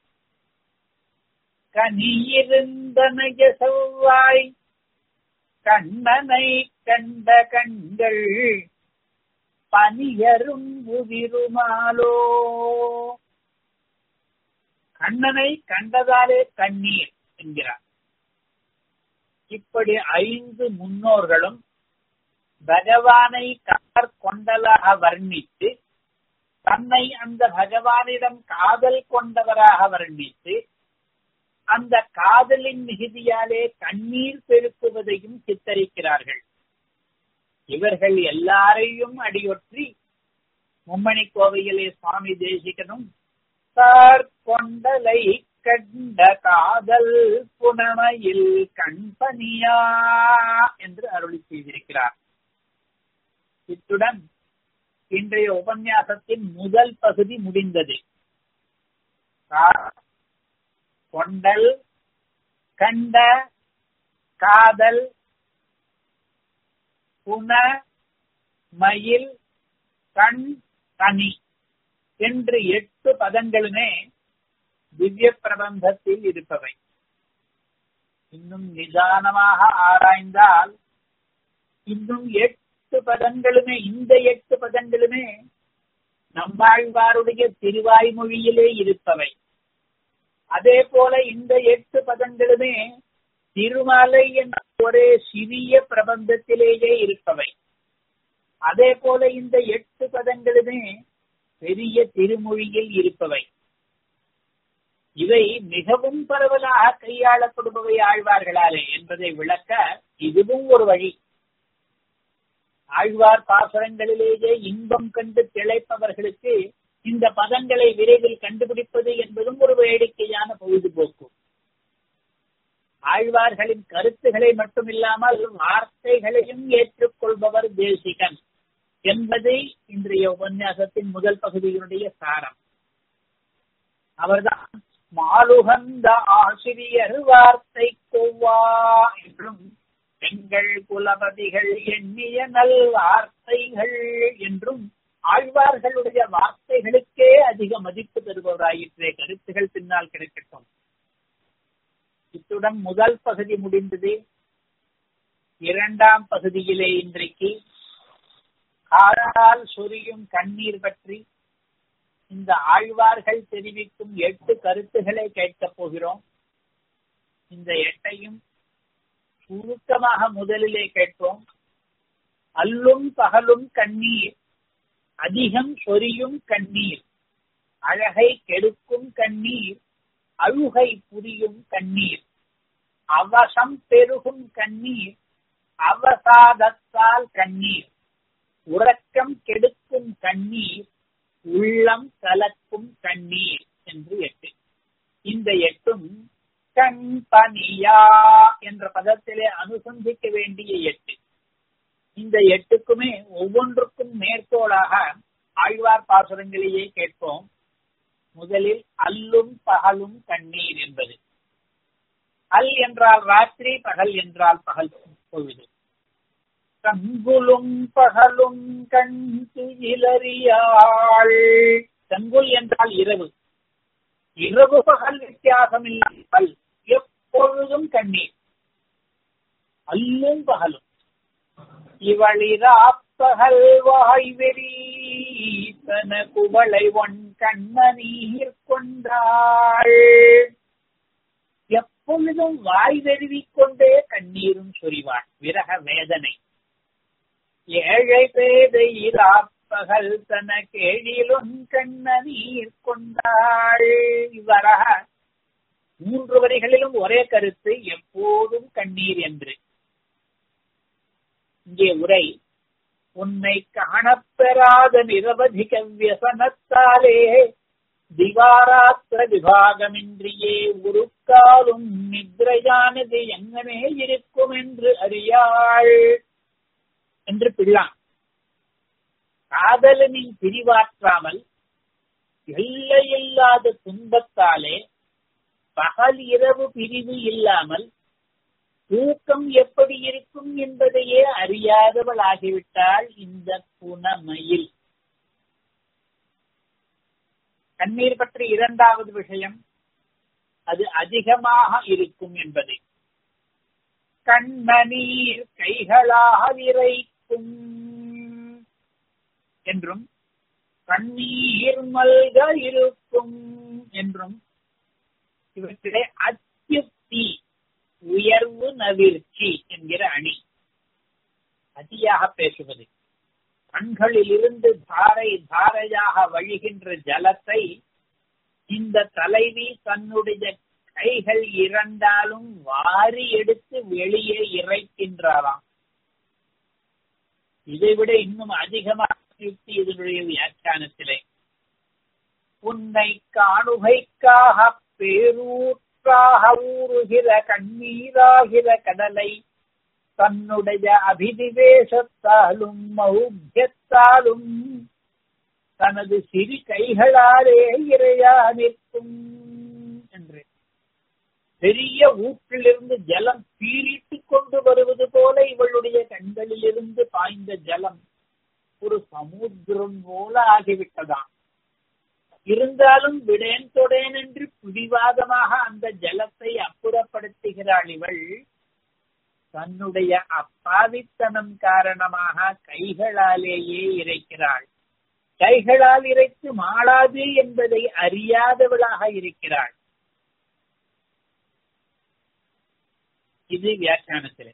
கனியிருந்தனைய செவ்வாய் கண்ணனை கண்ட கண்கள் பனியரும் உதிருமாலோ கண்ணனை கண்டதாலே கண்ணீர் என்கிறார் இப்படி ஐந்து முன்னோர்களும் பகவானை கார் கொண்டலாக வர்ணித்து தன்னை அந்த பகவானிடம் காதல் கொண்டவராக வர்ணித்து அந்த காதலின் மிகுதியாலே கண்ணீர் பெருக்குவதையும் சித்தரிக்கிறார்கள் இவர்கள் எல்லாரையும் அடியொற்றி மும்மணி கோவையிலே சுவாமி தேசிகனும் சார் கொண்டலை கண்ட காதல் புனமையில் கண்பனியா என்று அருளி செய்திருக்கிறார் இத்துடன் இன்றைய உபன்யாசத்தின் முதல் பகுதி முடிந்தது கொண்டல் கண்ட காதல் புன மயில் கண் கனி என்று எட்டு பதங்களுமே திவ்ய பிரபந்தத்தில் இருப்பவை இன்னும் நிதானமாக ஆராய்ந்தால் இன்னும் எட்டு பதங்களுமே இந்த எட்டு பதங்களுமே நம்மாழ்வாருடைய திருவாய்மொழியிலே இருப்பவை அதே போல இந்த எட்டு பதங்களுமே திருமாலை என்ற ஒரே சிறிய பிரபந்தத்திலேயே இருப்பவை அதே போல இந்த எட்டு பதங்களுமே பெரிய திருமொழியில் இருப்பவை இவை மிகவும் பரவலாக கையாளப்படுபவை ஆழ்வார்களாலே என்பதை விளக்க இதுவும் ஒரு வழி ஆழ்வார் பாசுரங்களிலேயே இன்பம் கண்டு திளைப்பவர்களுக்கு இந்த பதங்களை விரைவில் கண்டுபிடிப்பது என்பதும் ஒரு வேடிக்கையான பொழுதுபோக்கு ஆழ்வார்களின் கருத்துக்களை மட்டுமில்லாமல் வார்த்தைகளையும் ஏற்றுக்கொள்பவர் தேசிகன் என்பது இன்றைய உபன்யாசத்தின் முதல் பகுதியினுடைய சாரம் அவர்தான் மாலுகந்த ஆசிரியர் வார்த்தை கொவ்வா என்றும் பெண்கள் குலபதிகள் எண்ணிய நல் வார்த்தைகள் என்றும் ஆழ்வார்களுடைய வார்த்தைகளுக்கே அதிக மதிப்பு தருபவராயிற்றே கருத்துகள் பின்னால் கிடைக்கட்டும் இத்துடன் முதல் பகுதி முடிந்தது இரண்டாம் பகுதியிலே இன்றைக்கு காலால் சொரியும் கண்ணீர் பற்றி இந்த ஆழ்வார்கள் தெரிவிக்கும் எட்டு கருத்துக்களை கேட்கப் போகிறோம் இந்த எட்டையும் சுருக்கமாக முதலிலே கேட்போம் அல்லும் பகலும் கண்ணீர் அதிகம் சொரியும் கண்ணீர் அழகை கெடுக்கும் கண்ணீர் அழுகை புரியும் கண்ணீர் அவசம் பெருகும் கண்ணீர் அவசாதத்தால் கண்ணீர் உறக்கம் கெடுக்கும் கண்ணீர் உள்ளம் கலக்கும் கண்ணீர் என்று எட்டு இந்த எட்டும் கண் பனியா என்ற பதத்திலே அனுசந்திக்க வேண்டிய எட்டு இந்த எட்டுக்குமே ஒவ்வொன்றுக்கும் மேற்கோளாக ஆழ்வார் பாசுரங்களையே கேட்போம் முதலில் அல்லும் பகலும் கண்ணீர் என்பது அல் என்றால் ராத்திரி பகல் என்றால் பகல் பொழுது கங்குலும் பகலும் கண் துயிலறியாள் கங்குல் என்றால் இரவு இரவு பகல் வித்தியாசம் இல்லாமல் எப்பொழுதும் கண்ணீர் அல்லும் பகலும் இவளிராப்பகல் வாய்வெறி தன குவளை ஒன் கண்ணநீர் கொண்டாள் எப்பொழுதும் வாய் வெறுவிக் கொண்டே கண்ணீரும் சொரிவாள் விரக வேதனை ஏழை பேதை இராப்பகல் தன கேழிலும் கண்ணநீர் கொண்டாள் இவ்வாறாக மூன்று வரிகளிலும் ஒரே கருத்து எப்போதும் கண்ணீர் என்று இங்கே உரை உன்னை காணப்பெறாத நிரவதிக வியசனத்தாலே திவாராத்திர விபாகமின்றியே உருக்காலும் நித்ரையானது எங்கனே இருக்கும் என்று அறியாள் என்று பிள்ளான் காதலனின் பிரிவாற்றாமல் எல்லையில்லாத துன்பத்தாலே பகல் இரவு பிரிவு இல்லாமல் தூக்கம் எப்படி இருக்கும் என்பதையே அறியாதவள் ஆகிவிட்டாள் இந்த புனமையில் கண்ணீர் பற்றி இரண்டாவது விஷயம் அது அதிகமாக இருக்கும் என்பது கண்ணநீர் கைகளாக விரைக்கும் என்றும் கண்ணீர் மல்க இருக்கும் என்றும் இவற்றிலே அத்தியுக்தி உயர்வு நவிர்ச்சி என்கிற அணி அதியாக பேசுவது கண்களிலிருந்து தாரை தாரையாக வழிகின்ற ஜலத்தை இந்த தலைவி தன்னுடைய கைகள் இரண்டாலும் வாரி எடுத்து வெளியே இறைக்கின்றாராம் இதைவிட இன்னும் அதிகமாக யுக்தி இதனுடைய வியாக்கியானத்திலே உன்னை காணுகைக்காக பேரூற்றாக ஊறுகிற கண்ணீராகிற கடலை தன்னுடைய அபிதிவேசத்தாலும் மௌத்தியத்தாலும் தனது சிறு கைகளாலே இறையா நிற்கும் என்று பெரிய ஊற்றிலிருந்து ஜலம் பீரிட்டு கொண்டு வருவது போல இவளுடைய கண்களிலிருந்து பாய்ந்த ஜலம் ஒரு சமுத்திரம் போல ஆகிவிட்டதாம் இருந்தாலும் விடேன் தொடேன் என்று பிடிவாதமாக அந்த ஜலத்தை அப்புறப்படுத்துகிறாள் இவள் தன்னுடைய அப்பாவித்தனம் காரணமாக கைகளாலேயே இறைக்கிறாள் கைகளால் இறைத்து மாளாது என்பதை அறியாதவளாக இருக்கிறாள் இது வியாக்கியானத்திலே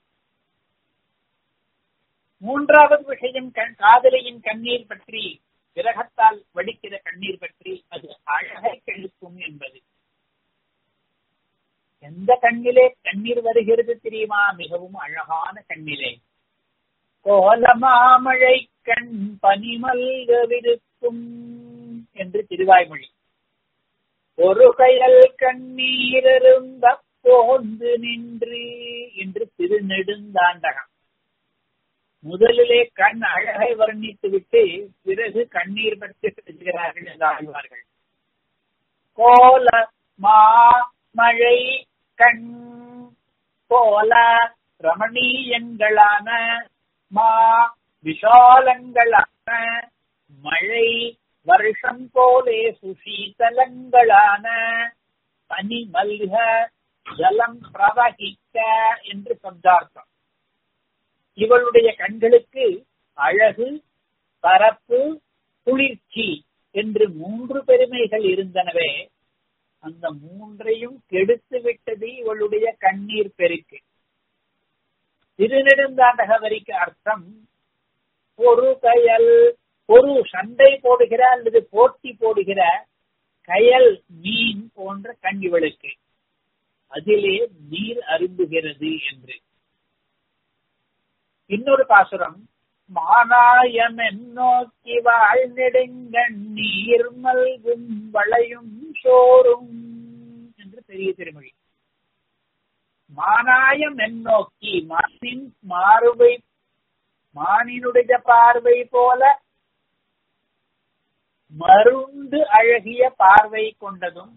மூன்றாவது விஷயம் காதலியின் கண்ணீர் பற்றி விரகத்தால் வடிக்கிற கண்ணீர் பற்றி அது அழகை கெழுக்கும் என்பது எந்த கண்ணிலே கண்ணீர் வருகிறது தெரியுமா மிகவும் அழகான கண்ணிலே கோலமாமழை கண் பனிமல்கவிருக்கும் என்று திருவாய்மொழி ஒரு கையல் கண்ணீரருந்த போந்து நின்று என்று திருநெடுந்தாண்டகம் முதலிலே கண் அழகை வர்ணித்து விட்டு பிறகு கண்ணீர் பற்றி பேசுகிறார்கள் என்று ஆழ்வார்கள் கோல மா மழை கண் போல ரமணீயங்களான மா விஷாலங்களான மழை வருஷம் போலே சுஷீதலங்களான பனி மல்க ஜலம் பிரவகிக்க என்று சொன்னார்த்தம் இவளுடைய கண்களுக்கு அழகு பரப்பு குளிர்ச்சி என்று மூன்று பெருமைகள் இருந்தனவே அந்த மூன்றையும் கெடுத்து விட்டது இவளுடைய கண்ணீர் பெருக்கு திருநெடுந்தாண்டக வரிக்கு அர்த்தம் ஒரு கயல் ஒரு சண்டை போடுகிற அல்லது போட்டி போடுகிற கயல் மீன் போன்ற கண் இவளுக்கு அதிலே நீர் அரும்புகிறது என்று இன்னொரு பாசுரம் மானாயம் நோக்கி வாழ்நெடுங்கண் நீர் மல்கும் வளையும் சோறும் என்று பெரிய திருமொழி மானாயம் நோக்கி மானின் மாறுவை மானினுடைய பார்வை போல மருந்து அழகிய பார்வை கொண்டதும்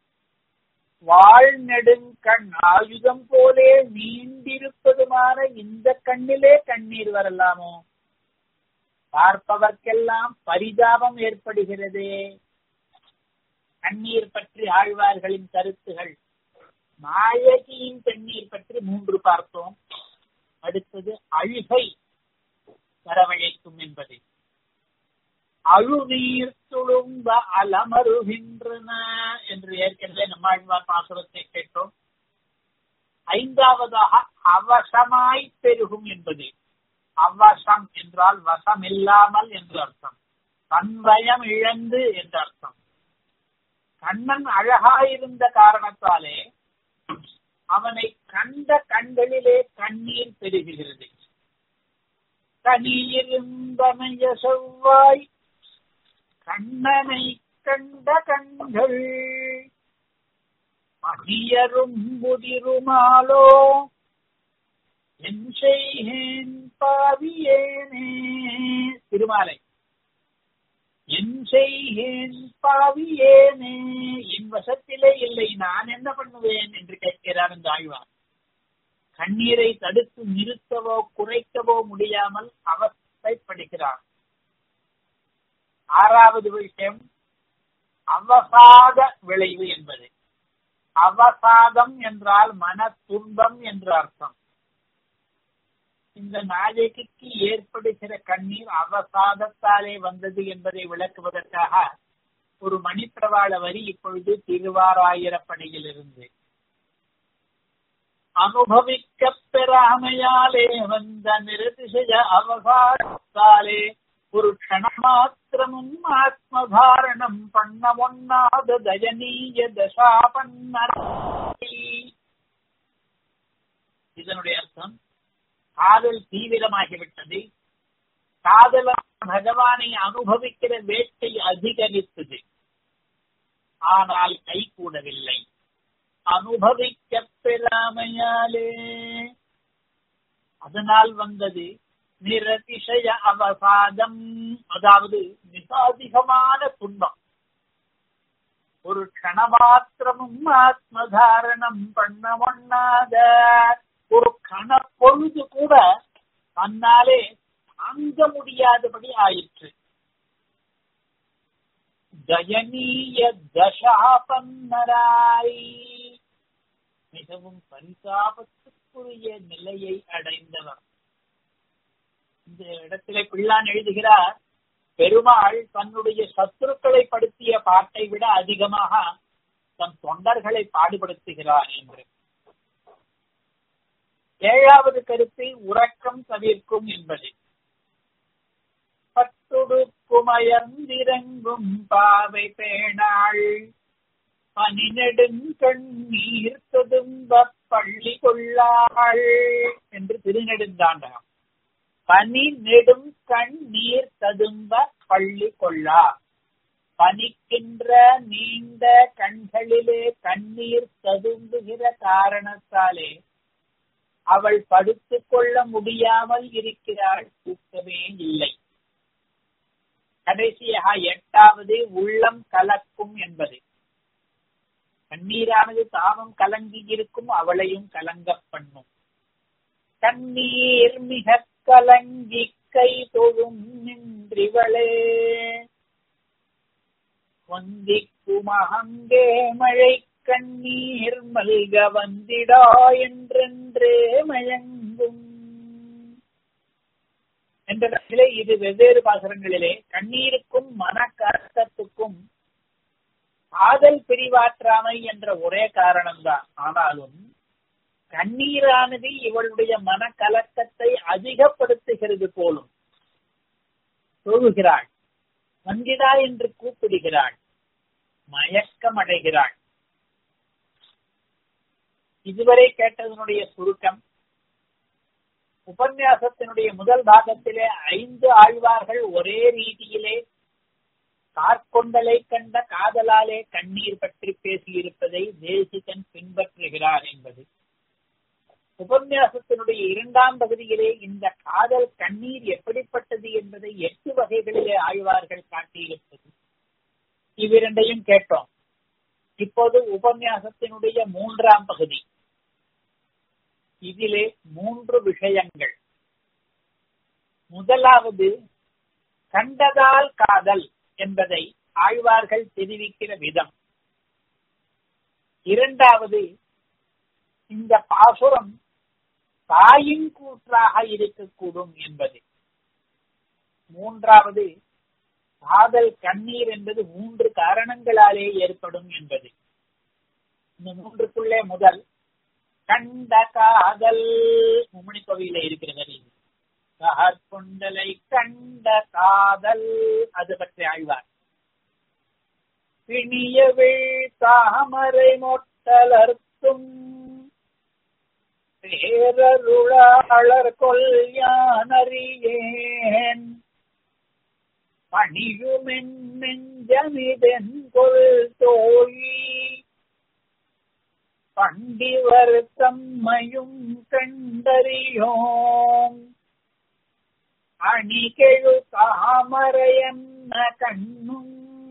வாழ்நெடுங்கண் ஆயுதம் போலே நீண்டிருப்பதுமான இந்த கண்ணிலே கண்ணீர் வரலாமோ பார்ப்பவர்க்கெல்லாம் பரிதாபம் ஏற்படுகிறதே கண்ணீர் பற்றி ஆழ்வார்களின் கருத்துகள் நாயகியின் கண்ணீர் பற்றி மூன்று பார்த்தோம் அடுத்தது அழுகை வரவழைக்கும் என்பது அழுநீர் துளும்ப அலமருகின்றன என்று ஏற்கனவே நம்மாழ்வார் பாசுரத்தை கேட்டோம் ஐந்தாவதாக அவசமாய் பெருகும் என்பது அவசம் என்றால் வசம் இல்லாமல் என்று அர்த்தம் தன்வயம் இழந்து என்று அர்த்தம் கண்ணன் அழகாயிருந்த காரணத்தாலே அவனை கண்ட கண்களிலே கண்ணீர் பெருகுகிறது கனியிருந்தமைய செவ்வாய் கண்ணனை கண்ட கண்கள் மகியரும் முதிருமாலோ என் செய்கேன் பாவியேனே திருமாலை என் செய்கேன் பாவியேனே என் வசத்திலே இல்லை நான் என்ன பண்ணுவேன் என்று கேட்கிறார் இந்த ஆழ்வார் கண்ணீரை தடுத்து நிறுத்தவோ குறைக்கவோ முடியாமல் அவஸ்தைப்படுகிறார் ஆறாவது விஷயம் அவசாத விளைவு என்பது அவசாதம் என்றால் மன துன்பம் என்று அர்த்தம் இந்த நாயகிக்கு ஏற்படுகிற கண்ணீர் அவசாதத்தாலே வந்தது என்பதை விளக்குவதற்காக ஒரு மணிப்பிரவாள வரி இப்பொழுது திருவாராயிரப்படையில் இருந்து அனுபவிக்க பெறாமையாலே வந்த நிரதிசய அவகாரத்தாலே ஒரு க்ஷணமாத்திரமும் ஆத்மதாரணம் பண்ண ஒண்ணாத தயனீய தசாபன்னரை இதனுடைய அர்த்தம் காதல் தீவிரமாகிவிட்டது காதல பகவானை அனுபவிக்கிற வேட்டை அதிகரித்தது ஆனால் கைகூடவில்லை அனுபவிக்க பெறாமையாலே அதனால் வந்தது நிரதிசய அவசாதம் அதாவது மிக அதிகமான துன்பம் ஒரு கணமாத்திரமும் ஆத்மதாரணம் பண்ண ஒண்ணாத ஒரு கணப்பொழுது கூட தன்னாலே தாங்க முடியாதபடி ஆயிற்று தயனீய தசாபன்னராய் மிகவும் பரிதாபத்துக்குரிய நிலையை அடைந்தவர் இந்த இடத்திலே பிள்ளான் எழுதுகிறார் பெருமாள் தன்னுடைய சத்துருக்களை படுத்திய பாட்டை விட அதிகமாக தன் தொண்டர்களை பாடுபடுத்துகிறார் என்று ஏழாவது கருத்து உறக்கம் தவிர்க்கும் என்பது பட்டுடுக்குமயந்திரங்கும் பாவை பேணாள் பனி நெடுங்கண்ணீர் தொதும்ப பள்ளி கொள்ளாள் என்று திருநெடுந்தாண்டகம் பனி நெடும் கண்ணீர் ததும்ப பள்ளி கொள்ளா பனிக்கின்ற நீண்ட கண்களிலே கண்ணீர் ததும்புகிற காரணத்தாலே அவள் படுத்துக் கொள்ள முடியாமல் இருக்கிறாள் தூக்கமே இல்லை கடைசியாக எட்டாவது உள்ளம் கலக்கும் என்பது கண்ணீரானது தாமும் கலங்கி இருக்கும் அவளையும் கலங்க பண்ணும் கண்ணீர் மிக கலங்கி கை தொழும் நின்றிவளே வந்திக்குமகங்கே மழை கண்ணீர் மல்க வந்திடா என்றென்றே மயங்கும் என்ற நிலை இது வெவ்வேறு பாசனங்களிலே கண்ணீருக்கும் மன கஷ்டத்துக்கும் காதல் பிரிவாற்றாமை என்ற ஒரே காரணம்தான் ஆனாலும் கண்ணீரானது இவளுடைய மன கலக்கத்தை அதிகப்படுத்துகிறது போலும் தொழுகிறாள் வந்திடா என்று கூப்பிடுகிறாள் மயக்கம் அடைகிறாள் இதுவரை கேட்டதனுடைய சுருக்கம் உபன்யாசத்தினுடைய முதல் பாகத்திலே ஐந்து ஆழ்வார்கள் ஒரே ரீதியிலே கார்கொண்டலை கண்ட காதலாலே கண்ணீர் பற்றி பேசியிருப்பதை தேசிகன் பின்பற்றுகிறார் என்பது உபன்யாசத்தினுடைய இரண்டாம் பகுதியிலே இந்த காதல் கண்ணீர் எப்படிப்பட்டது என்பதை எட்டு வகைகளிலே ஆழ்வார்கள் காட்டியிருப்பது இவ்விரண்டையும் கேட்டோம் இப்போது உபன்யாசத்தினுடைய மூன்றாம் பகுதி இதிலே மூன்று விஷயங்கள் முதலாவது கண்டதால் காதல் என்பதை ஆழ்வார்கள் தெரிவிக்கிற விதம் இரண்டாவது இந்த பாசுரம் தாயின் கூற்றாக இருக்கக்கூடும் என்பது மூன்றாவது காதல் கண்ணீர் என்பது மூன்று காரணங்களாலே ஏற்படும் என்பது இந்த மூன்றுக்குள்ளே முதல் கண்ட காதல் மும்மணி கோவில இருக்கிறது கார்கொண்டலை கண்ட காதல் அது பற்றி ஆழ்வார் பிணியவிழ் தாமரை மொட்டலர்த்தும் பேரருளாளர் கொல்யானறியேன் பணியுமென் நெஞ்சமிதென் கொள் தோழி பண்டிவர் தம்மையும் கண்டறியோம் அணிகெழு தாமரையன்ன கண்ணும்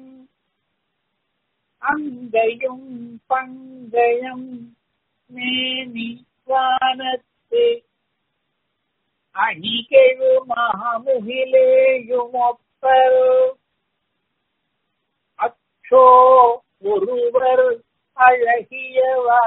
அங்கையும் பங்கயம் மேனி வானத்து அணிகெழு மாமுகிலேயும் ஒப்பர் அச்சோ ஒருவர் அழகியவா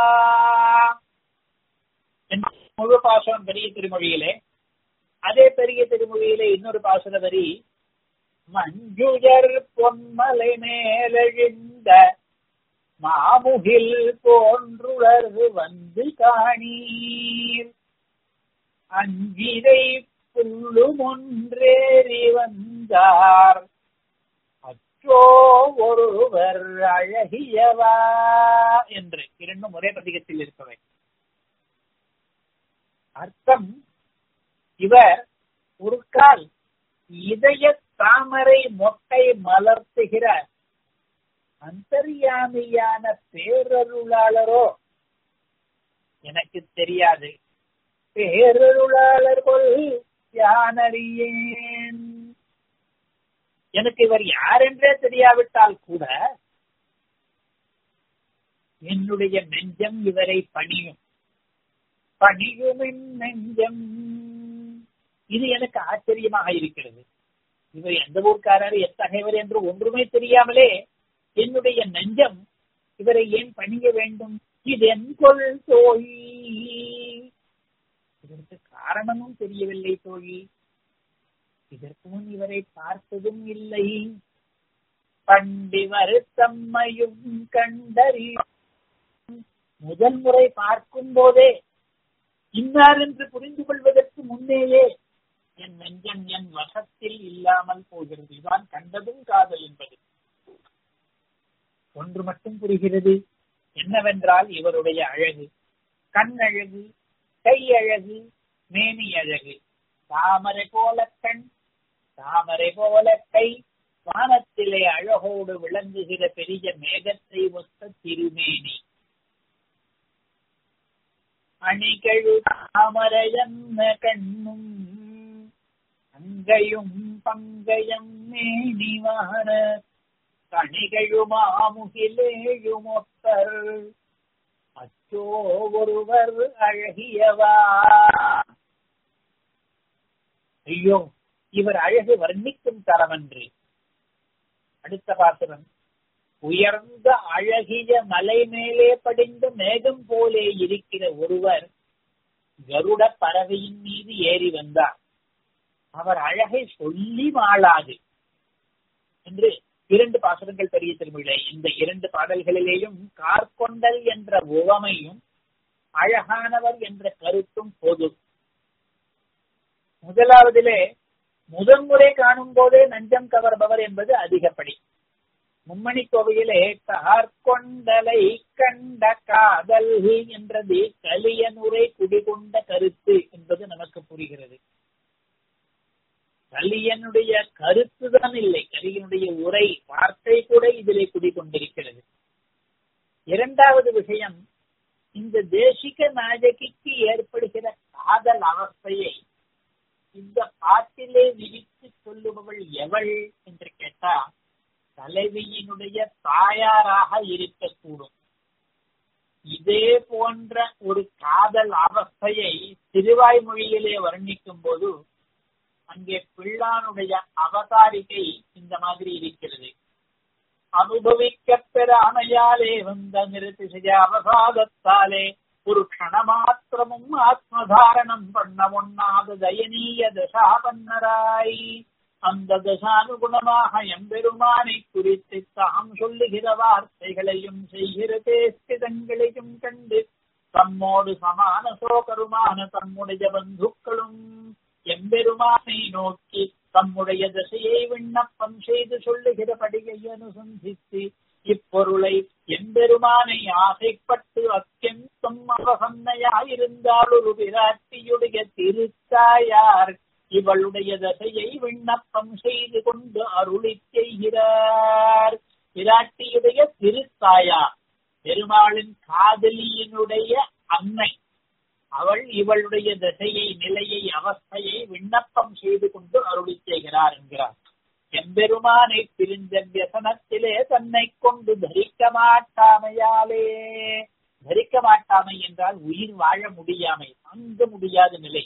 முழு பாசனம் பெரிய திருமொழியிலே அதே பெரிய திருமொழியிலே இன்னொரு பாசன வரி மஞ்சுயர் பொன்மலை மேலெழுந்த மாமுகில் போன்றுளர் வந்து காணீர் அஞ்சிரை புல்லும் ஒன்றேறி வந்தார் அச்சோ ஒருவர் அழகியவா என்று இரண்டும் ஒரே பதிகத்தில் இருப்பவை அர்த்தம் இவர் ஒரு கால் இதய தாமரை மொட்டை மலர்த்துகிற அந்தர்யாமியான பேரருளாளரோ எனக்கு தெரியாது பேரருளாளர் கொள் யானறியேன் எனக்கு இவர் யார் என்றே தெரியாவிட்டால் கூட என்னுடைய நெஞ்சம் இவரை பணியும் பணியுமின் நெஞ்சம் இது எனக்கு ஆச்சரியமாக இருக்கிறது இவர் எந்த ஊர்க்காரர் எத்தகையவர் என்று ஒன்றுமே தெரியாமலே என்னுடைய நெஞ்சம் இவரை ஏன் பணிய வேண்டும் இது என் கொள் தோழி இதற்கு காரணமும் தெரியவில்லை தோழி இதற்கு முன் இவரை பார்த்ததும் இல்லை பண்டிவர் தம்மையும் கண்டறி முதல் முறை பார்க்கும் போதே இன்னார் என்று புரிந்து கொள்வதற்கு முன்னேயே என் நெஞ்சம் என் வசத்தில் இல்லாமல் போகிறது இதான் கண்டதும் காதல் என்பது ஒன்று மட்டும் புரிகிறது என்னவென்றால் இவருடைய அழகு கண் அழகு கை அழகு மேனி அழகு தாமரை போல கண் தாமரை போல கை வானத்திலே அழகோடு விளங்குகிற பெரிய மேகத்தை ஒத்த திருமேனி அணிகழு தாமரையன்ன கண்ணும் அங்கையும் பங்கயம் மேனிவான கணிகழுமாமுகிலேயுமொத்தர் அச்சோ ஒருவர் அழகியவா ஐயோ இவர் அழகு வர்ணிக்கும் தரமன்று அடுத்த பாசுரம் உயர்ந்த அழகிய மலை மேலே படிந்த மேகம் போலே இருக்கிற ஒருவர் கருட பறவையின் மீது ஏறி வந்தார் அவர் அழகை சொல்லி மாளாது என்று இரண்டு பாசுரங்கள் பெரிய திருமொழியிலே இந்த இரண்டு பாடல்களிலேயும் கார்கொண்டல் என்ற உவமையும் அழகானவர் என்ற கருத்தும் பொது முதலாவதிலே முதன்முறை காணும் போதே நஞ்சம் கவர்பவர் என்பது அதிகப்படி மும்மணி கோவையிலே கார்கொண்டலை கண்ட காதல் என்றது கலியனுரை குடிகொண்ட கருத்து என்பது நமக்கு புரிகிறது கலியனுடைய கருத்து தான் இல்லை கலியனுடைய உரை வார்த்தை கூட இதிலே குடிகொண்டிருக்கிறது இரண்டாவது விஷயம் இந்த தேசிக நாயகிக்கு ஏற்படுகிற காதல் அவஸ்தையை இந்த பாட்டிலே விரித்து சொல்லுபவள் எவள் என்று கேட்டா தலைவியினுடைய தாயாராக இருக்கக்கூடும் இதே போன்ற ஒரு காதல் அவஸ்தையை திருவாய்மொழியிலே வர்ணிக்கும் போது அங்கே பிள்ளானுடைய அவதாரிகை இந்த மாதிரி இருக்கிறது அனுபவிக்க பெற அணையாலே வந்த நிறுத்திசைய அவசாதத்தாலே ஒரு க்ஷணமாத்திரமும் ஆத்மதாரணம் பண்ண ஒண்ணாத தயனீய தசாபன்னராய் அந்த தசானுகுணமாக எம்பெருமானை குறித்து தாம் சொல்லுகிற வார்த்தைகளையும் செய்கிற தேஸ்திதங்களையும் கண்டு தம்மோடு சமான சோகருமான தம்முடைய பந்துக்களும் எம்பெருமானை நோக்கி தம்முடைய தசையை விண்ணப்பம் செய்து சொல்லுகிறபடியை அனுசந்தித்து இப்பொருளை எம்பெருமானை ஆசைப்பட்டு அத்தியந்தம் அவசன்னையாயிருந்தால் ஒரு பிராட்டியுடைய திருத்தாயார் இவளுடைய தசையை விண்ணப்பம் செய்து கொண்டு அருளி செய்கிறார் பிராட்டியுடைய திருத்தாயார் பெருமாளின் காதலியினுடைய அன்னை அவள் இவளுடைய தசையை நிலையை அவஸ்தையை விண்ணப்பம் செய்து கொண்டு அருளி செய்கிறார் என்கிறார் எம்பெருமானை பிரிந்த வியசனத்திலே தன்னை கொண்டு தரிக்க மாட்டாமையாலே தரிக்க மாட்டாமை என்றால் உயிர் வாழ முடியாமை அங்க முடியாத நிலை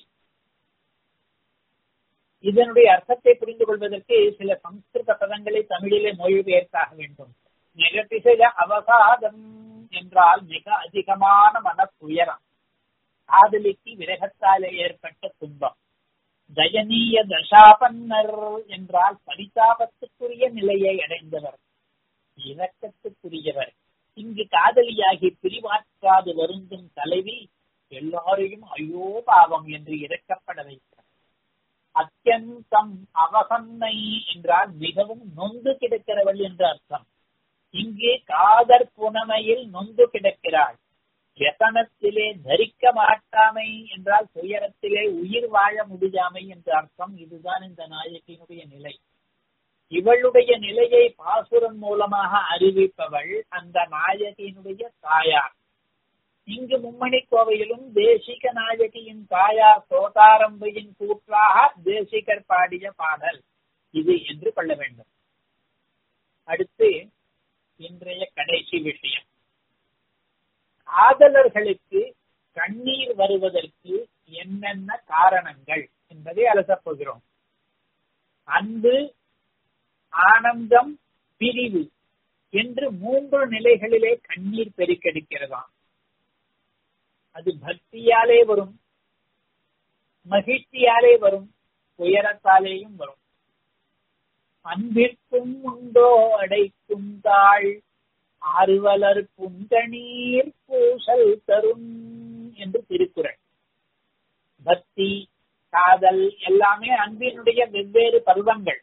இதனுடைய அர்த்தத்தை புரிந்து கொள்வதற்கு சில சம்ஸ்கிருத பதங்களை தமிழிலே மொழிபெயர்த்தாக வேண்டும் நிகழ்த்திசைய அவசாதம் என்றால் மிக அதிகமான மனத்துயரம் காதலிக்கு விரகத்தாலே ஏற்பட்ட துன்பம் தயனீய தசாபன்னர் என்றால் பரிதாபத்துக்குரிய நிலையை அடைந்தவர் இரக்கத்துக்குரியவர் இங்கு காதலியாகி பிரிவாற்றாது வருந்தும் தலைவி எல்லாரையும் ஐயோ பாவம் என்று இறக்கப்பட வைத்தார் அத்தியந்தம் அவசன்னை என்றால் மிகவும் நொந்து கிடக்கிறவள் என்று அர்த்தம் இங்கே காதற் புனமையில் நொந்து கிடக்கிறாள் வியசனத்திலே தரிக்க மாட்டாமை என்றால் துயரத்திலே உயிர் வாழ முடியாமை என்ற அர்த்தம் இதுதான் இந்த நாயகியினுடைய நிலை இவளுடைய நிலையை பாசுரம் மூலமாக அறிவிப்பவள் அந்த நாயகியினுடைய தாயார் இங்கு மும்மணி கோவையிலும் தேசிக நாயகியின் தாயார் சோதாரம்பையின் கூற்றாக தேசிகர் பாடிய பாடல் இது என்று கொள்ள வேண்டும் அடுத்து இன்றைய கடைசி விஷயம் காதலர்களுக்கு கண்ணீர் வருவதற்கு என்னென்ன காரணங்கள் என்பதை அலசப் போகிறோம் அன்பு ஆனந்தம் பிரிவு என்று மூன்று நிலைகளிலே கண்ணீர் பெருக்கெடுக்கிறதாம் அது பக்தியாலே வரும் மகிழ்ச்சியாலே வரும் துயரத்தாலேயும் வரும் அன்பிற்கும் உண்டோ அடைக்கும் தாழ் ஆறுவலர் புந்தணீர் பூசல் தரும் என்று திருக்குறள் பக்தி காதல் எல்லாமே அன்பினுடைய வெவ்வேறு பருவங்கள்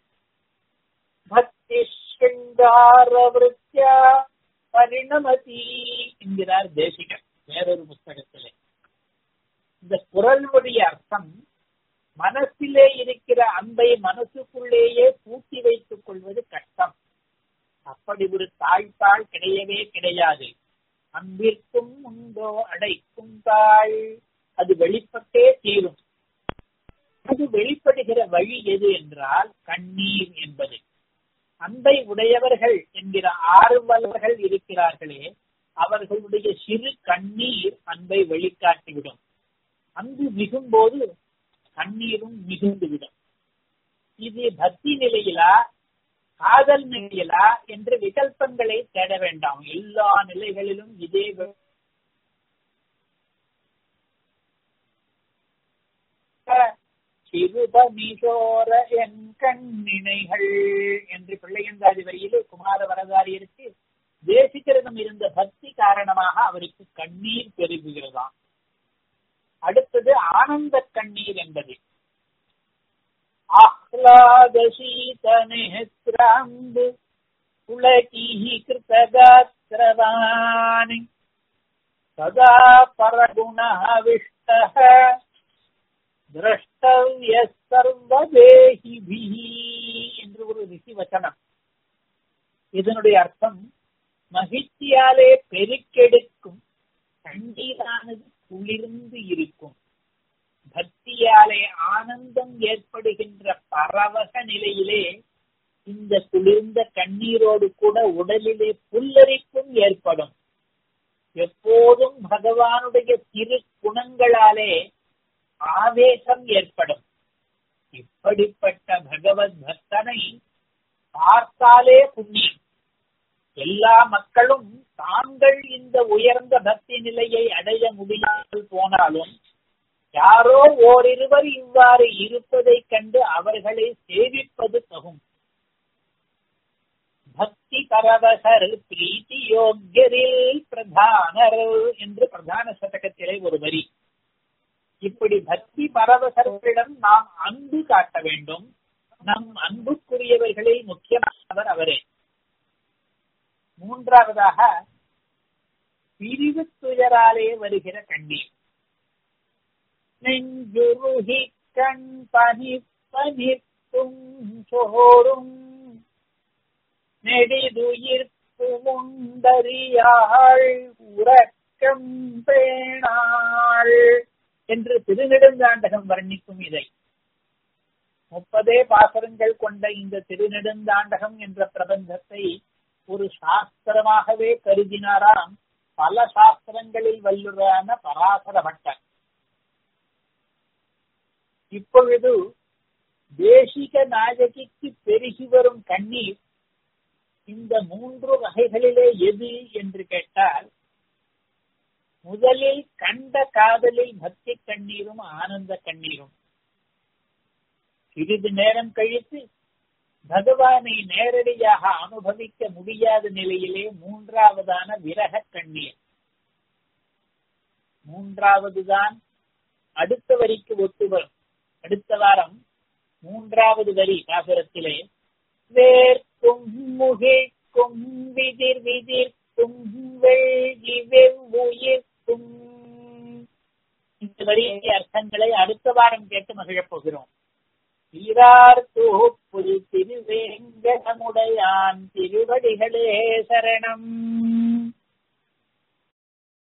பக்தி ஸ்ருங்காரவிருத்தியா பரிணமதி என்கிறார் தேசிகர் வேறொரு புத்தகத்திலே இந்த குரலுடைய அர்த்தம் மனசிலே இருக்கிற அன்பை மனசுக்குள்ளேயே பூட்டி வைத்துக் கொள்வது கஷ்டம் அப்படி ஒரு தாழ்த்தாள் கிடையவே கிடையாது அன்பிற்கும் உண்டோ அடைக்கும் தாழ் அது வெளிப்பட்டே தீரும் அது வெளிப்படுகிற வழி எது என்றால் கண்ணீர் என்பது அன்பை உடையவர்கள் என்கிற ஆர்வலர்கள் இருக்கிறார்களே அவர்களுடைய சிறு கண்ணீர் அன்பை வெளிக்காட்டிவிடும் அன்பு மிகும்போது கண்ணீரும் மிகுந்துவிடும் இது பக்தி நிலையிலா காதல் நிலையிலா என்று விகல்பங்களை தேட வேண்டாம் எல்லா நிலைகளிலும் இதே சிறுபமிசோர என் கண்ணினைகள் என்று பிள்ளையந்தாதி வரியிலே குமார வரதாரியருக்கு தேசிகரிடம் இருந்த பக்தி காரணமாக அவருக்கு கண்ணீர் பெருகுகிறதாம் அடுத்தது ஆனந்த கண்ணீர் என்பது ஆஹ்லாத சீத நேத்ராம்பு पुलकीः कृतगात्रवान् सदा परगुणाविष्टः திரஷ்டவிய சர்வதேகிபிஹி என்று ஒரு ரிஷி வச்சனம் இதனுடைய அர்த்தம் மகிழ்ச்சியாலே பெருக்கெடுக்கும் கண்ணீரானது குளிர்ந்து இருக்கும் பக்தியாலே ஆனந்தம் ஏற்படுகின்ற பரவச நிலையிலே இந்த குளிர்ந்த கண்ணீரோடு கூட உடலிலே புல்லரிப்பும் ஏற்படும் எப்போதும் பகவானுடைய திரு குணங்களாலே ஆவேசம் ஏற்படும் இப்படிப்பட்ட பகவத் பக்தனை பார்த்தாலே புண்ணியம் எல்லா மக்களும் தாங்கள் இந்த உயர்ந்த பக்தி நிலையை அடைய முடியாமல் போனாலும் யாரோ ஓரிருவர் இவ்வாறு இருப்பதைக் கண்டு அவர்களை சேவிப்பது தகும் பக்தி பரவசர் பிரீத்தி யோக்கியரில் பிரதானர் என்று பிரதான சதகத்திலே ஒரு வரி இப்படி பக்தி பரவசர்களிடம் நாம் அன்பு காட்ட வேண்டும் நம் அன்புக்குரியவர்களில் முக்கியமானவர் அவரே மூன்றாவதாக பிரிவு துயராலே வருகிற கண்ணீர் நெஞ்சுருகி கண் பனி பனிப்பும் சோறும் நெடிதுயிர்ப்பு முண்டறியாள் உறக்கம் பேணாள் என்று திருநெடுந்தாண்டகம் வர்ணிக்கும் இதை முப்பதே பாசரங்கள் கொண்ட இந்த திருநெடுந்தாண்டகம் என்ற பிரபந்தத்தை ஒரு சாஸ்திரமாகவே கருதினாராம் பல சாஸ்திரங்களில் வல்லுறான பராசர பட்டர் இப்பொழுது தேசிக நாயகிக்கு பெருகி வரும் கண்ணீர் இந்த மூன்று வகைகளிலே எது என்று கேட்டால் முதலில் கண்ட காதலில் பக்தி கண்ணீரும் ஆனந்த கண்ணீரும் சிறிது நேரம் கழித்து பகவானை நேரடியாக அனுபவிக்க முடியாத நிலையிலே மூன்றாவதான விரக கண்ணீர் மூன்றாவதுதான் அடுத்த வரிக்கு ஒத்து வரும் அடுத்த வாரம் மூன்றாவது வரி காசுரத்திலே வேர்க்கும் முகிழ்க்கும் விதிர் விதிர்க்கும் வெள்ளி வெவ்வுயிர்க்கும் இந்த வரியை அர்த்தங்களை அடுத்த வாரம் கேட்டு மகிழப் போகிறோம் சீரார் தூப்புல் திருவேங்கடமுடையான் திருவடிகளே சரணம்